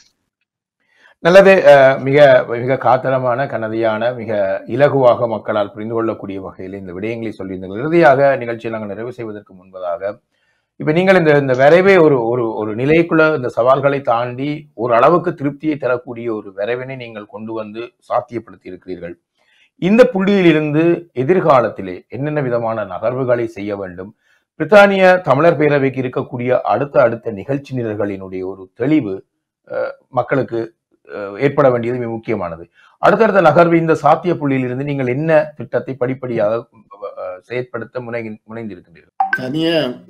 நல்லது அஹ், மிக மிக காத்திரமான கனதியான மிக இலகுவாக மக்களால் புரிந்து கொள்ளக்கூடிய வகையில் இந்த விடயங்களை சொல்லியிருந்தீர்கள் இறுதியாக நிகழ்ச்சியை நாங்கள் நிறைவு செய்வதற்கு முன்பதாக இப்ப நீங்கள் இந்த இந்த விரைவே ஒரு ஒரு ஒரு நிலைக்குள்ள இந்த சவால்களை தாண்டி ஒரு அளவுக்கு திருப்தியை தரக்கூடிய ஒரு விரைவினை நீங்கள் கொண்டு வந்து சாத்தியப்படுத்தி இருக்கிறீர்கள் இந்த புள்ளியிலிருந்து எதிர்காலத்திலே என்னென்ன விதமான நகர்வுகளை செய்ய வேண்டும் பிரித்தானிய தமிழர் பேரவைக்கு இருக்கக்கூடிய அடுத்த அடுத்த நிகழ்ச்சி நிரல்களினுடைய ஒரு தெளிவு அஹ், மக்களுக்கு அஹ், ஏற்பட வேண்டியது மிக முக்கியமானது அடுத்தடுத்த நகர்வு இந்த சாத்திய புள்ளியிலிருந்து நீங்கள் என்ன திட்டத்தை படிப்படியாக அஹ், செயற்படுத்த முனை முனைந்திருக்கின்றீர்கள் தனிய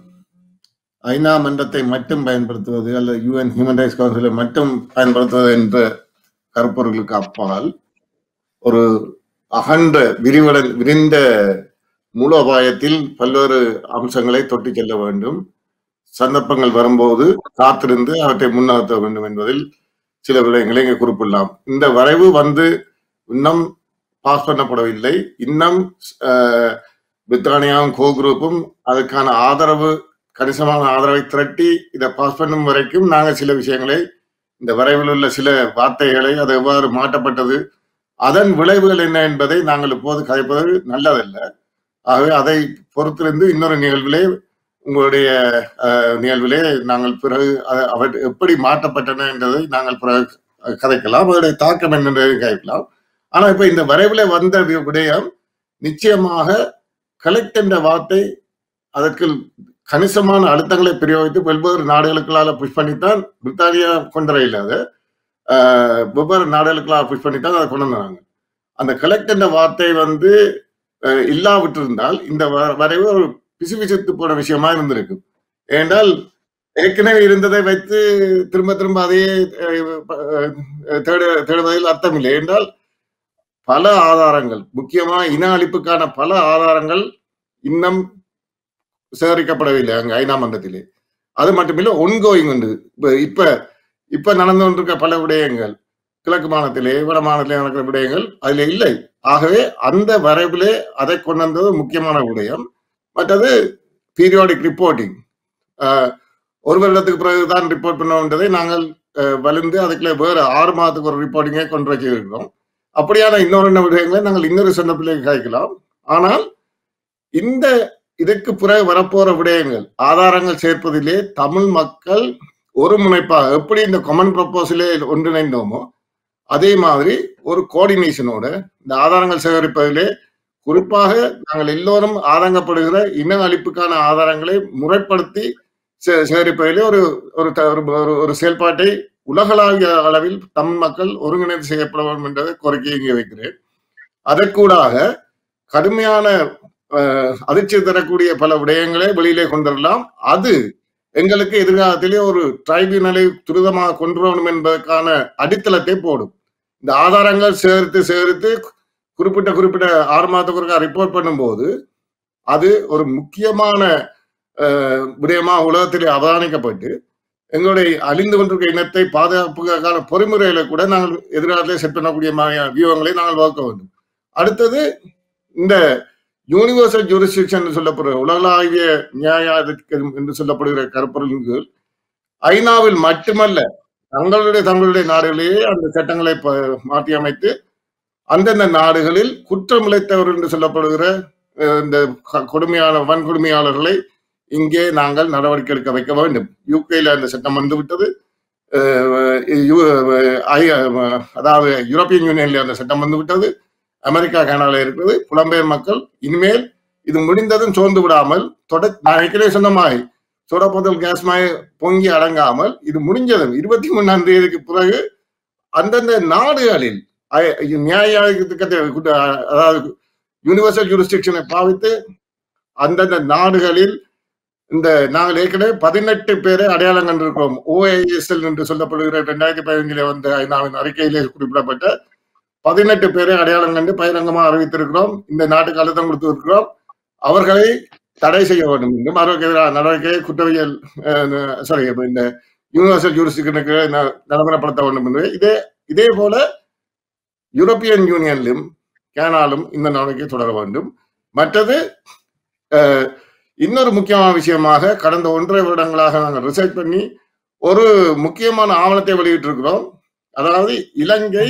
ஐநா மன்றத்தை மட்டும் பயன்படுத்துவது அல்லது யூஎன் ஹியூமன் ரைட்ஸ் கவுன்சிலை மட்டும் பயன்படுத்துவது என்ற கருப்பொருளுக்கு அப்பால் ஒரு அகன்ற விரிவட விரிந்த மூலோபாயத்தில் பல்வேறு அம்சங்களை தொட்டு செல்ல வேண்டும் சந்தர்ப்பங்கள் வரும்போது காத்திருந்து அவற்றை முன்னகர்த்த வேண்டும் என்பதில் சில விடயங்களை இங்கே குறிப்பிடலாம் இந்த வரைவு வந்து இன்னும் பாஸ் பண்ணப்படவில்லை இன்னும் அஹ், பிரித்தானியாவும் கோ குரூப்பும் அதுக்கான ஆதரவு கணிசமான ஆதரவை திரட்டி இதை பாஸ் பண்ணும் வரைக்கும் நாங்கள் சில விஷயங்களை இந்த வரைவில் உள்ள சில வார்த்தைகளை அது எவ்வாறு மாற்றப்பட்டது அதன் விளைவுகள் என்ன என்பதை நாங்கள் இப்போது கதைப்பது நல்லதல்ல ஆகவே அதை பொறுத்திருந்து இன்னொரு நிகழ்விலே உங்களுடைய அஹ், நிகழ்விலே நாங்கள் பிறகு அ- அவை எப்படி மாற்றப்பட்டன என்பதை நாங்கள் பிறகு கதைக்கலாம் அதனுடைய தாக்கம் என்னன்றதை கதைக்கலாம் ஆனா இப்ப இந்த வரைவில் வந்த வி- விடயம் நிச்சயமாக கலெக்ட் என்ற வார்த்தை அதற்கு கணிசமான அழுத்தங்களை பிரயோகித்து வெவ்வேறு நாடுகளுக்களால புஷ் பண்ணித்தான் பிரித்தானியா கொண்டு வர இல்லாத வெவ்வேறு நாடுகளுக்களால் புஷ் பண்ணித்தான் அதை கொண்டு வந்தாங்க அந்த கலெக்ட் என்ற வார்த்தை வந்து அஹ், இல்லாவிட்டிருந்தால் இந்த வ- வரைவு ஒரு பிசுபிசுத்து போன விஷயமா இருந்திருக்கும் ஏனென்றால் ஏற்கனவே இருந்ததை வைத்து திரும்ப திரும்ப அதையே அஹ், அஹ், தேட தேடுவதில் அர்த்தம் இல்லை என்றால் பல ஆதாரங்கள் முக்கியமா இன அழிப்புக்கான பல ஆதாரங்கள் இன்னும் சேகரிக்கப்படவில்லை அங்க ஐநா மன்றத்திலே அது மட்டுமில்ல ஒன்கோயிங் உண்டு இப்ப இப்ப இப்ப நடந்து கொண்டிருக்க பல விடயங்கள் கிழக்கு மாநிலத்திலே வட மாநிலத்திலே நடக்கிற விடயங்கள் அதுல இல்லை ஆகவே அந்த வரைவிலே அதை கொண்டு வந்தது முக்கியமான விடயம் மற்றது பீரியாடிக் ரிப்போர்ட்டிங் ஒரு வருடத்துக்கு பிறகுதான் ரிப்போர்ட் பண்ணுவோன்றதை நாங்கள் அஹ், வலிந்து அதுக்குள்ள வேற ஆறு மாதத்துக்கு ஒரு ரிப்போர்ட்டிங்கே கொண்டு வச்சிருக்கிறோம் அப்படியான இன்னொரு என்ன விடயங்களை நாங்கள் இன்னொரு சந்தர்ப்பத்திலே காய்க்கலாம் ஆனால் இந்த இதற்கு பிறகு வரப்போற விடயங்கள் ஆதாரங்கள் சேர்ப்பதிலே தமிழ் மக்கள் ஒரு முனைப்பாக எப்படி இந்த கொமன் ப்ரப்போசலே ஒன்றிணைந்தோமோ அதே மாதிரி ஒரு கோஆர்டினேஷனோட இந்த ஆதாரங்கள் சேகரிப்பதிலே குறிப்பாக நாங்கள் எல்லோரும் ஆதங்கப்படுகிற இன அழிப்புக்கான ஆதாரங்களை முறைப்படுத்தி சே- சேகரிப்பதிலே ஒரு ஒரு த- ஒரு- ஒரு- ஒரு செயல்பாட்டை உலகளாவிய அளவில் தமிழ் மக்கள் ஒருங்கிணைந்து செய்யப்பட வேண்டும் என்றதை கோரிக்கையை இங்கே வைக்கிறேன் அதற்கூடாக கடுமையான அஹ், அதிர்ச்சி தரக்கூடிய பல விடயங்களை வெளியிலே கொண்டு வரலாம் அது எங்களுக்கு எதிர்காலத்திலே ஒரு டிரைபியூனலை துரிதமாக கொண்டு வரணும் என்பதற்கான அடித்தளத்தை போடும் இந்த ஆதாரங்கள் சேகரித்து சேகரித்து குறிப்பிட்ட குறிப்பிட்ட ஆறு மாதத்துக்கு ஒருக்கா ரிப்போர்ட் பண்ணும்போது அது ஒரு முக்கியமான அஹ், விடயமா உலகத்திலே அவதானிக்கப்பட்டு எங்களுடைய அழிந்து கொண்டிருக்கிற இனத்தை பாதுகாப்புக்கான பொறிமுறைகளை கூட நாங்கள் எதிர்காலத்தில் செட் பண்ணக்கூடிய மாதிரியான வியூகங்களை நாங்கள் வகுக்க வேண்டும் அடுத்தது இந்த யூனிவர்சல் ஜூரிஸ்டிக்ஷன் சொல்லப்படுற உலகளாவிய நியாயாதிக்கம் என்று சொல்லப்படுகிற கருப்பொருளின் கீழ் ஐநாவில் மட்டுமல்ல தங்களுடைய தங்களுடைய நாடுகளிலேயே அந்த சட்டங்களை ப- மாற்றி அமைத்து அந்தந்த நாடுகளில் குற்றமிழைத்தவர் என்று சொல்லப்படுகிற அஹ், இந்த க- கொடுமையான வன்கொடுமையாளர்களை இங்கே நாங்கள் நடவடிக்கை எடுக்க வைக்க வேண்டும் யூகேல அந்த சட்டம் வந்து விட்டது அஹ், யு- ஐ- அதாவது யூரோப்பியன் யூனியன்ல அந்த சட்டம் வந்து விட்டது அமெரிக்கா கனடால இருக்கிறது புலம்பெயர் மக்கள் இனிமேல் இது முடிந்ததும் சோர்ந்து விடாமல் தொட நான் ஏற்கனவே சொன்ன மாதிரி சோடாபோதல் கேஸ் மாய் பொங்கி அடங்காமல் இது முடிஞ்சதும் இருபத்தி மூணாம் தேதிக்கு பிறகு அந்தந்த நாடுகளில் ஐ- நியாயாதிக்கத்தை குட்ட- அதாவது யூனிவர்சல் ஜூரிஸ்டிக்ஷனை பாவித்து அந்தந்த நாடுகளில் இந்த நாங்கள் ஏற்கனவே பதினெட்டு பேரை அடையாளம் கண்டிருக்கிறோம் ஓஐஎஸ்எல் என்று சொல்லப்படுகிற இரண்டாயிரத்தி பதினஞ்சிலே வந்த ஐநாவின் அறிக்கையிலே குறிப்பிடப்பட்ட பதினெட்டு பேரை அடையாளம் கண்டு பகிரங்கமாக அறிவித்திருக்கிறோம் இந்த நாட்டுக்கு அழுத்தம் கொடுத்திருக்கிறோம் அவர்களை தடை செய்ய வேண்டும் என்றும் அவர்களுக்கு எதிரான நடவடிக்கையை குற்றவியல் சாரி இந்த யூனிவர்சல் ஜூரிஸ்டிக்ஷனுக்கு நடைமுறைப்படுத்த வேண்டும் என்று இதே இதே போல யூரோப்பியன் யூனியனிலும் கேனாலும் இந்த நடவடிக்கை தொடர வேண்டும் மற்றது அஹ், இன்னொரு முக்கியமான விஷயமாக கடந்த ஒன்றரை வருடங்களாக நாங்கள் ரிசர்ச் பண்ணி ஒரு முக்கியமான ஆவணத்தை வெளியிட்டிருக்கிறோம் அதாவது இலங்கை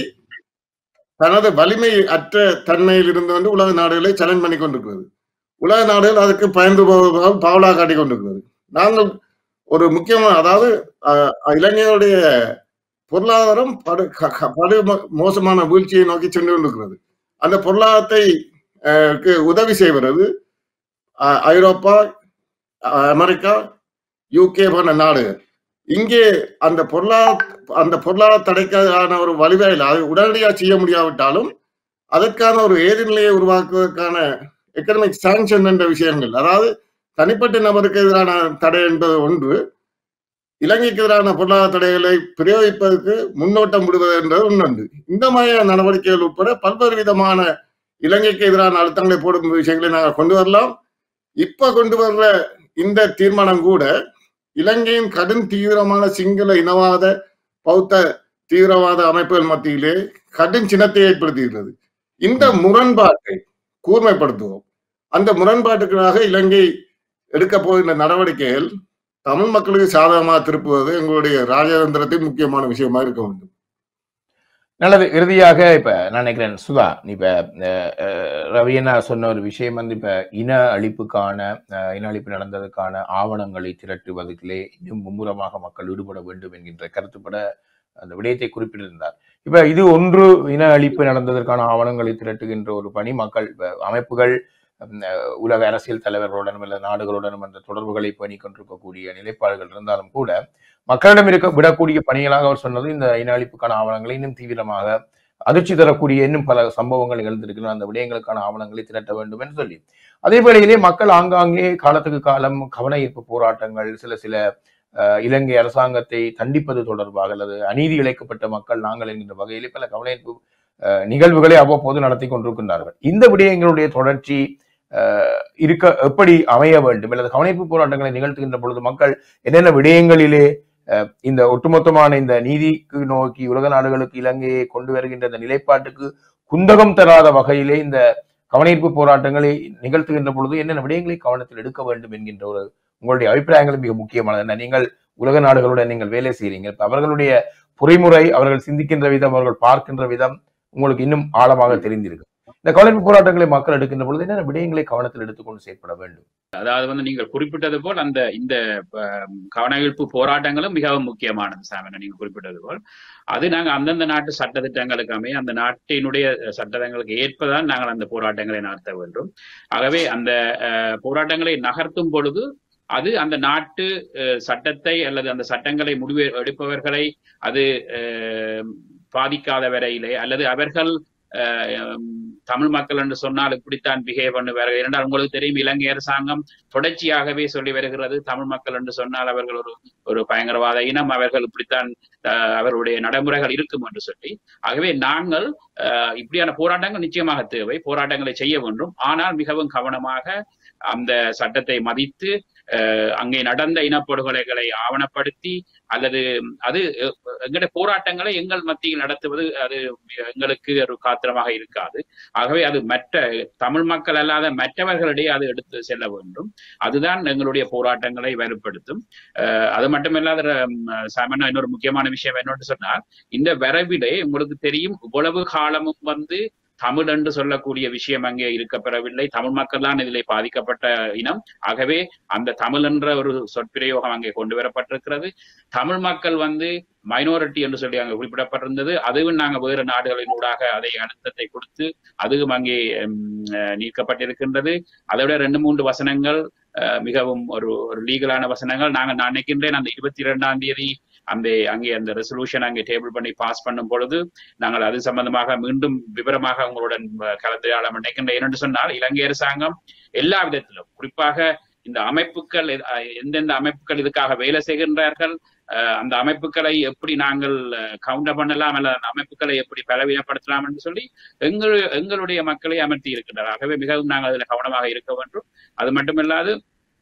தனது வலிமை அற்ற தன்மையில் இருந்து வந்து உலக நாடுகளை சேலஞ்ச் பண்ணி கொண்டிருக்கிறது உலக நாடுகள் அதுக்கு பயந்து போவதால் பாவலா காட்டிக் கொண்டிருக்கிறது நாங்கள் ஒரு முக்கியமான அதாவது அஹ், இலங்கையுடைய பொருளாதாரம் படு க- க- படு மோ- மோசமான வீழ்ச்சியை நோக்கி சென்று கொண்டிருக்கிறது அந்த பொருளாதாரத்தை அஹ், க்கு உதவி செய்வது அஹ், ஐரோப்பா அஹ், அமெரிக்கா யூகே போன்ற நாடுகள் இங்கே அந்த பொருளாதார அந்த பொருளாதார தடைக்கான ஒரு வழிவகையில் அதை உடனடியாக செய்ய முடியாவிட்டாலும் அதற்கான ஒரு ஏதுநிலையை உருவாக்குவதற்கான எக்கனாமிக் சாங்ஷன் என்ற விஷயங்கள் அதாவது தனிப்பட்ட நபருக்கு எதிரான தடை என்பது ஒன்று இலங்கைக்கு எதிரான பொருளாதார தடைகளை பிரயோகிப்பதற்கு முன்னோட்டம் விடுவது என்றது ஒன்று இந்த மாதிரியான நடவடிக்கைகள் உட்பட பல்வேறு விதமான இலங்கைக்கு எதிரான அழுத்தங்களை போடும் விஷயங்களை நாங்கள் கொண்டு வரலாம் இப்ப கொண்டு வர்ற இந்த தீர்மானம் கூட இலங்கையின் கடும் தீவிரமான சிங்கள இனவாத பௌத்த தீவிரவாத அமைப்புகள் மத்தியிலே கடும் சினத்தை ஏற்படுத்தியுள்ளது இந்த முரண்பாட்டை கூர்மைப்படுத்துவோம் அந்த முரண்பாட்டுக்காக இலங்கை எடுக்க போகின்ற நடவடிக்கைகள் தமிழ் மக்களுக்கு சாதகமாக திருப்புவது எங்களுடைய ராஜதந்திரத்தின் முக்கியமான விஷயமா இருக்க வேண்டும் நல்லது இறுதியாக இப்ப நான் நினைக்கிறேன் சுதா இப்ப அஹ், அஹ், ரவியண்ணா சொன்ன ஒரு விஷயம் வந்து இப்ப இன அழிப்புக்கான அஹ், இன அழிப்பு நடந்ததுக்கான ஆவணங்களை திரட்டுவதிலே இன்னும் மும்முரமாக மக்கள் ஈடுபட வேண்டும் என்கின்ற கருத்துப்பட அந்த விடயத்தை குறிப்பிட்டிருந்தார் இப்ப இது ஒன்று இன அழிப்பு நடந்ததற்கான ஆவணங்களை திரட்டுகின்ற ஒரு பணி மக்கள் இப்ப அமைப்புகள் உம், அஹ், உலக அரசியல் தலைவர்களுடனும் அல்ல நாடுகளுடனும் அந்த தொடர்புகளை பண்ணி கொண்டிருக்கக்கூடிய நிலைப்பாடுகள் இருந்தாலும் கூட மக்களிடம் இருக்க விடக்கூடிய பணிகளாக அவர் சொன்னது இந்த இன அழிப்புக்கான ஆவணங்களை இன்னும் தீவிரமாக அதிர்ச்சி தரக்கூடிய இன்னும் பல சம்பவங்கள் நிகழ்ந்திருக்கின்றன அந்த விடயங்களுக்கான ஆவணங்களை திரட்ட வேண்டும் என்று சொல்லி அதே வேளையிலே மக்கள் ஆங்காங்கே காலத்துக்கு காலம் கவன ஈர்ப்பு போராட்டங்கள் சில சில அஹ், இலங்கை அரசாங்கத்தை தண்டிப்பது தொடர்பாக அல்லது அநீதி இழைக்கப்பட்ட மக்கள் நாங்கள் என்கின்ற வகையிலே பல கவன ஈர்ப்பு அஹ், நிகழ்வுகளை அவ்வப்போது நடத்தி கொண்டிருக்கின்றார்கள் இந்த விடயங்களுடைய தொடர்ச்சி அஹ், இருக்க எப்படி அமைய வேண்டும் அல்லது கவனிப்பு போராட்டங்களை நிகழ்த்துகின்ற பொழுது மக்கள் என்னென்ன விடயங்களிலே அஹ், இந்த ஒட்டுமொத்தமான இந்த நீதிக்கு நோக்கி உலக நாடுகளுக்கு இலங்கையை கொண்டு வருகின்ற இந்த நிலைப்பாட்டுக்கு குந்தகம் தராத வகையிலே இந்த கவனிப்பு போராட்டங்களை நிகழ்த்துகின்ற பொழுது என்னென்ன விடயங்களை கவனத்தில் எடுக்க வேண்டும் என்கின்ற ஒரு உங்களுடைய அபிப்பிராயங்கள் மிக முக்கியமானது என்ன நீங்கள் உலக நாடுகளுடன் நீங்கள் வேலை செய்கிறீங்க இப்ப அவர்களுடைய பொறிமுறை அவர்கள் சிந்திக்கின்ற விதம் அவர்கள் பார்க்கின்ற விதம் உங்களுக்கு இன்னும் ஆழமாக தெரிந்திருக்கு இந்த கவனிப்பு போராட்டங்களை மக்கள் எடுக்கின்ற பொழுது என்னென்ன விடயங்களை கவனத்தில் எடுத்துக்கொண்டு செயற்பட வேண்டும் அதாவது வந்து நீங்கள் குறிப்பிட்டது போல் அந்த இந்த அஹ், கவனஈர்ப்பு போராட்டங்களும் மிகவும் முக்கியமானது சாமன நீங்க குறிப்பிட்டது போல் அது நாங்க அந்தந்த நாட்டு சட்டத்திட்டங்களுக்கு அமைய அந்த நாட்டினுடைய சட்டங்களுக்கு ஏற்பதான் நாங்கள் அந்த போராட்டங்களை நடத்த வேண்டும் ஆகவே அந்த அஹ், போராட்டங்களை நகர்த்தும் பொழுது அது அந்த நாட்டு அஹ், சட்டத்தை அல்லது அந்த சட்டங்களை முடிவு எடுப்பவர்களை அது அஹ், பாதிக்காத வரையிலே அல்லது அவர்கள் அஹ், உம், தமிழ் மக்கள் என்று சொன்னால் இப்படித்தான் பிஹேவ் பண்ணுவார்கள் இரண்டால் உங்களுக்கு தெரியும் இலங்கை அரசாங்கம் தொடர்ச்சியாகவே சொல்லி வருகிறது தமிழ் மக்கள் என்று சொன்னால் அவர்கள் ஒரு ஒரு பயங்கரவாத இனம் அவர்கள் இப்படித்தான் அஹ், அவர்களுடைய நடைமுறைகள் இருக்கும் என்று சொல்லி ஆகவே நாங்கள் அஹ், இப்படியான போராட்டங்கள் நிச்சயமாக தேவை போராட்டங்களை செய்ய வேண்டும் ஆனால் மிகவும் கவனமாக அந்த சட்டத்தை மதித்து அஹ், அங்கே நடந்த இனப்படுகொலைகளை ஆவணப்படுத்தி அல்லது அது அஹ், எங்களுடைய போராட்டங்களை எங்கள் மத்தியில் நடத்துவது அது எங்களுக்கு ஒரு காத்திரமாக இருக்காது ஆகவே அது மற்ற தமிழ் மக்கள் அல்லாத மற்றவர்களிடையே அது எடுத்து செல்ல வேண்டும் அதுதான் எங்களுடைய போராட்டங்களை வலுப்படுத்தும் அஹ், அது மட்டுமல்லாத சாமனா இன்னொரு முக்கியமான விஷயம் என்னன்னு சொன்னால் இந்த வரவிலே உங்களுக்கு தெரியும் இவ்வளவு காலமும் வந்து தமிழ் என்று சொல்லக்கூடிய விஷயம் அங்கே இருக்கப்பெறவில்லை தமிழ் மக்கள் தான் இதிலே பாதிக்கப்பட்ட இனம் ஆகவே அந்த தமிழ் என்ற ஒரு சொற்பிரயோகம் அங்கே கொண்டு வரப்பட்டிருக்கிறது தமிழ் மக்கள் வந்து மைனாரிட்டி என்று சொல்லி அங்கே குறிப்பிடப்பட்டிருந்தது அதுவும் நாங்க வேறு நாடுகளின் ஊடாக அதை அழுத்தத்தை கொடுத்து அதுவும் அங்கே உம், அஹ், நீக்கப்பட்டிருக்கின்றது அதை விட ரெண்டு மூன்று வசனங்கள் அஹ், மிகவும் ஒரு ஒரு லீகலான வசனங்கள் நாங்கள் நான் நினைக்கின்றேன் அந்த இருபத்தி இரண்டாம் தேதி அந்த அங்கே அந்த ரெசல்யூஷன் அங்கே டேபிள் பண்ணி பாஸ் பண்ணும் பொழுது நாங்கள் அது சம்பந்தமாக மீண்டும் விவரமாக உங்களுடன் அஹ், கலந்துரையாட நினைக்கின்றேன் ஏனென்று சொன்னால் இலங்கை அரசாங்கம் எல்லா விதத்திலும் குறிப்பாக இந்த அமைப்புகள் எது- அஹ், எந்தெந்த அமைப்புகள் இதுக்காக வேலை செய்கின்றார்கள் அஹ், அந்த அமைப்புகளை எப்படி நாங்கள் கவுண்டர் பண்ணலாம் அல்லது அந்த அமைப்புகளை எப்படி பலவீனப்படுத்தலாம் என்று சொல்லி எங்கள் எங்களுடைய மக்களை அமர்த்தி இருக்கின்றனர் ஆகவே மிகவும் நாங்கள் அதில் கவனமாக இருக்க வேண்டும் அது மட்டுமில்லாது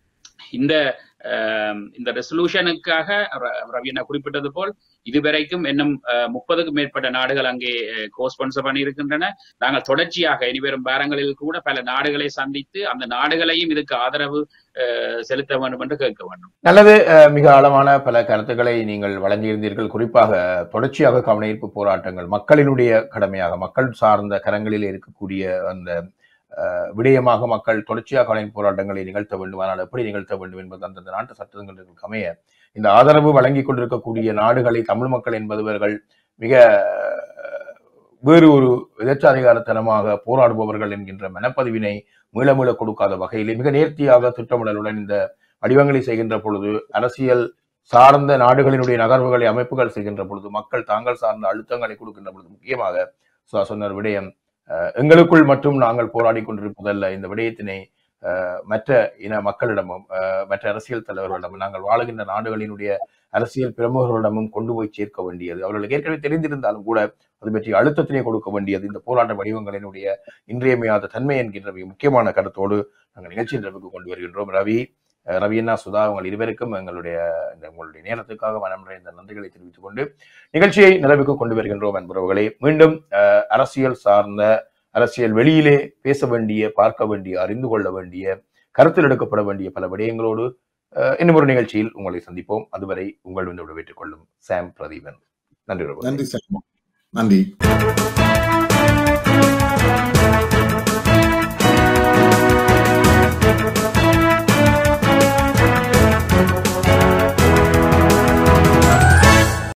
இந்த அஹ், இந்த ரெசல்யூஷனுக்காக ரவீனா குறிப்பிட்டது போல் இதுவரைக்கும் இன்னும் அஹ், முப்பதுக்கும் மேற்பட்ட நாடுகள் அங்கே கோ ஸ்பான்சர் பண்ணி இருக்கின்றன நாங்கள் தொடர்ச்சியாக இனிவரும் வாரங்களில் கூட பல நாடுகளை சந்தித்து அந்த நாடுகளையும் இதுக்கு ஆதரவு அஹ், செலுத்த வேண்டும் என்று கேட்க வேண்டும் நல்லது அஹ், மிக ஆழமான பல கருத்துக்களை நீங்கள் வழங்கியிருந்தீர்கள் குறிப்பாக தொடர்ச்சியாக கவனஈர்ப்பு போராட்டங்கள் மக்களினுடைய கடமையாக மக்கள் சார்ந்த கரங்களில் இருக்கக்கூடிய அந்த அஹ், விடயமாக மக்கள் தொடர்ச்சியாக கவனஈர்ப்பு போராட்டங்களை நிகழ்த்த வேண்டும் ஆனால் எப்படி நிகழ்த்த வேண்டும் என்பது அந்தந்த நாட்டு சட்டங்களுக்கு அமைய இந்த ஆதரவு வழங்கி கொண்டிருக்கக்கூடிய நாடுகளை தமிழ் மக்கள் என்பவர்கள் மிக அஹ், வேறு ஒரு எதச்சாதிகாரத்தனமாக போராடுபவர்கள் என்கின்ற மனப்பதிவினை மீள மீள கொடுக்காத வகையிலே மிக நேர்த்தியாக திட்டமிடலுடன் இந்த வடிவங்களை செய்கின்ற பொழுது அரசியல் சார்ந்த நாடுகளினுடைய நகர்வுகளை அமைப்புகள் செய்கின்ற பொழுது மக்கள் தாங்கள் சார்ந்த அழுத்தங்களை கொடுக்கின்ற பொழுது முக்கியமாக சுதா சொன்ன ஒரு விடயம் அஹ், எங்களுக்குள் மட்டும் நாங்கள் போராடி கொண்டிருப்பதல்ல இந்த விடயத்தினை அஹ், மற்ற இன மக்களிடமும் அஹ், மற்ற அரசியல் தலைவர்களிடமும் நாங்கள் வாழுகின்ற நாடுகளினுடைய அரசியல் பிரமுகர்களிடமும் கொண்டு போய் சேர்க்க வேண்டியது அவர்களுக்கு ஏற்கனவே தெரிந்திருந்தாலும் கூட அது பற்றி அழுத்தத்தினை கொடுக்க வேண்டியது இந்த போராட்ட வடிவங்களினுடைய இன்றியமையாத தன்மை என்கின்ற மிக முக்கியமான கருத்தோடு நாங்கள் நிகழ்ச்சி நிறைவுக்கு கொண்டு வருகின்றோம் ரவி அஹ், ரவி அண்ணா சுதா உங்கள் இருவருக்கும் எங்களுடைய இந்த உங்களுடைய நேரத்துக்காக மனம் நிறைந்த நன்றிகளை தெரிவித்துக் கொண்டு நிகழ்ச்சியை நிறைவுக்கு கொண்டு வருகின்றோம் என்பவர்களே மீண்டும் அஹ், அரசியல் சார்ந்த அரசியல் வெளியிலே பேச வேண்டிய பார்க்க வேண்டிய அறிந்து கொள்ள வேண்டிய கருத்தில் எடுக்கப்பட வேண்டிய பல விடயங்களோடு அஹ், இன்னும் ஒரு நிகழ்ச்சியில் உங்களை சந்திப்போம் அதுவரை உங்கள் வந்து விடைபெற்றுக் கொள்ளும் சாம் பிரதீபன் நன்றி உறவுகளே. நன்றி சார் நன்றி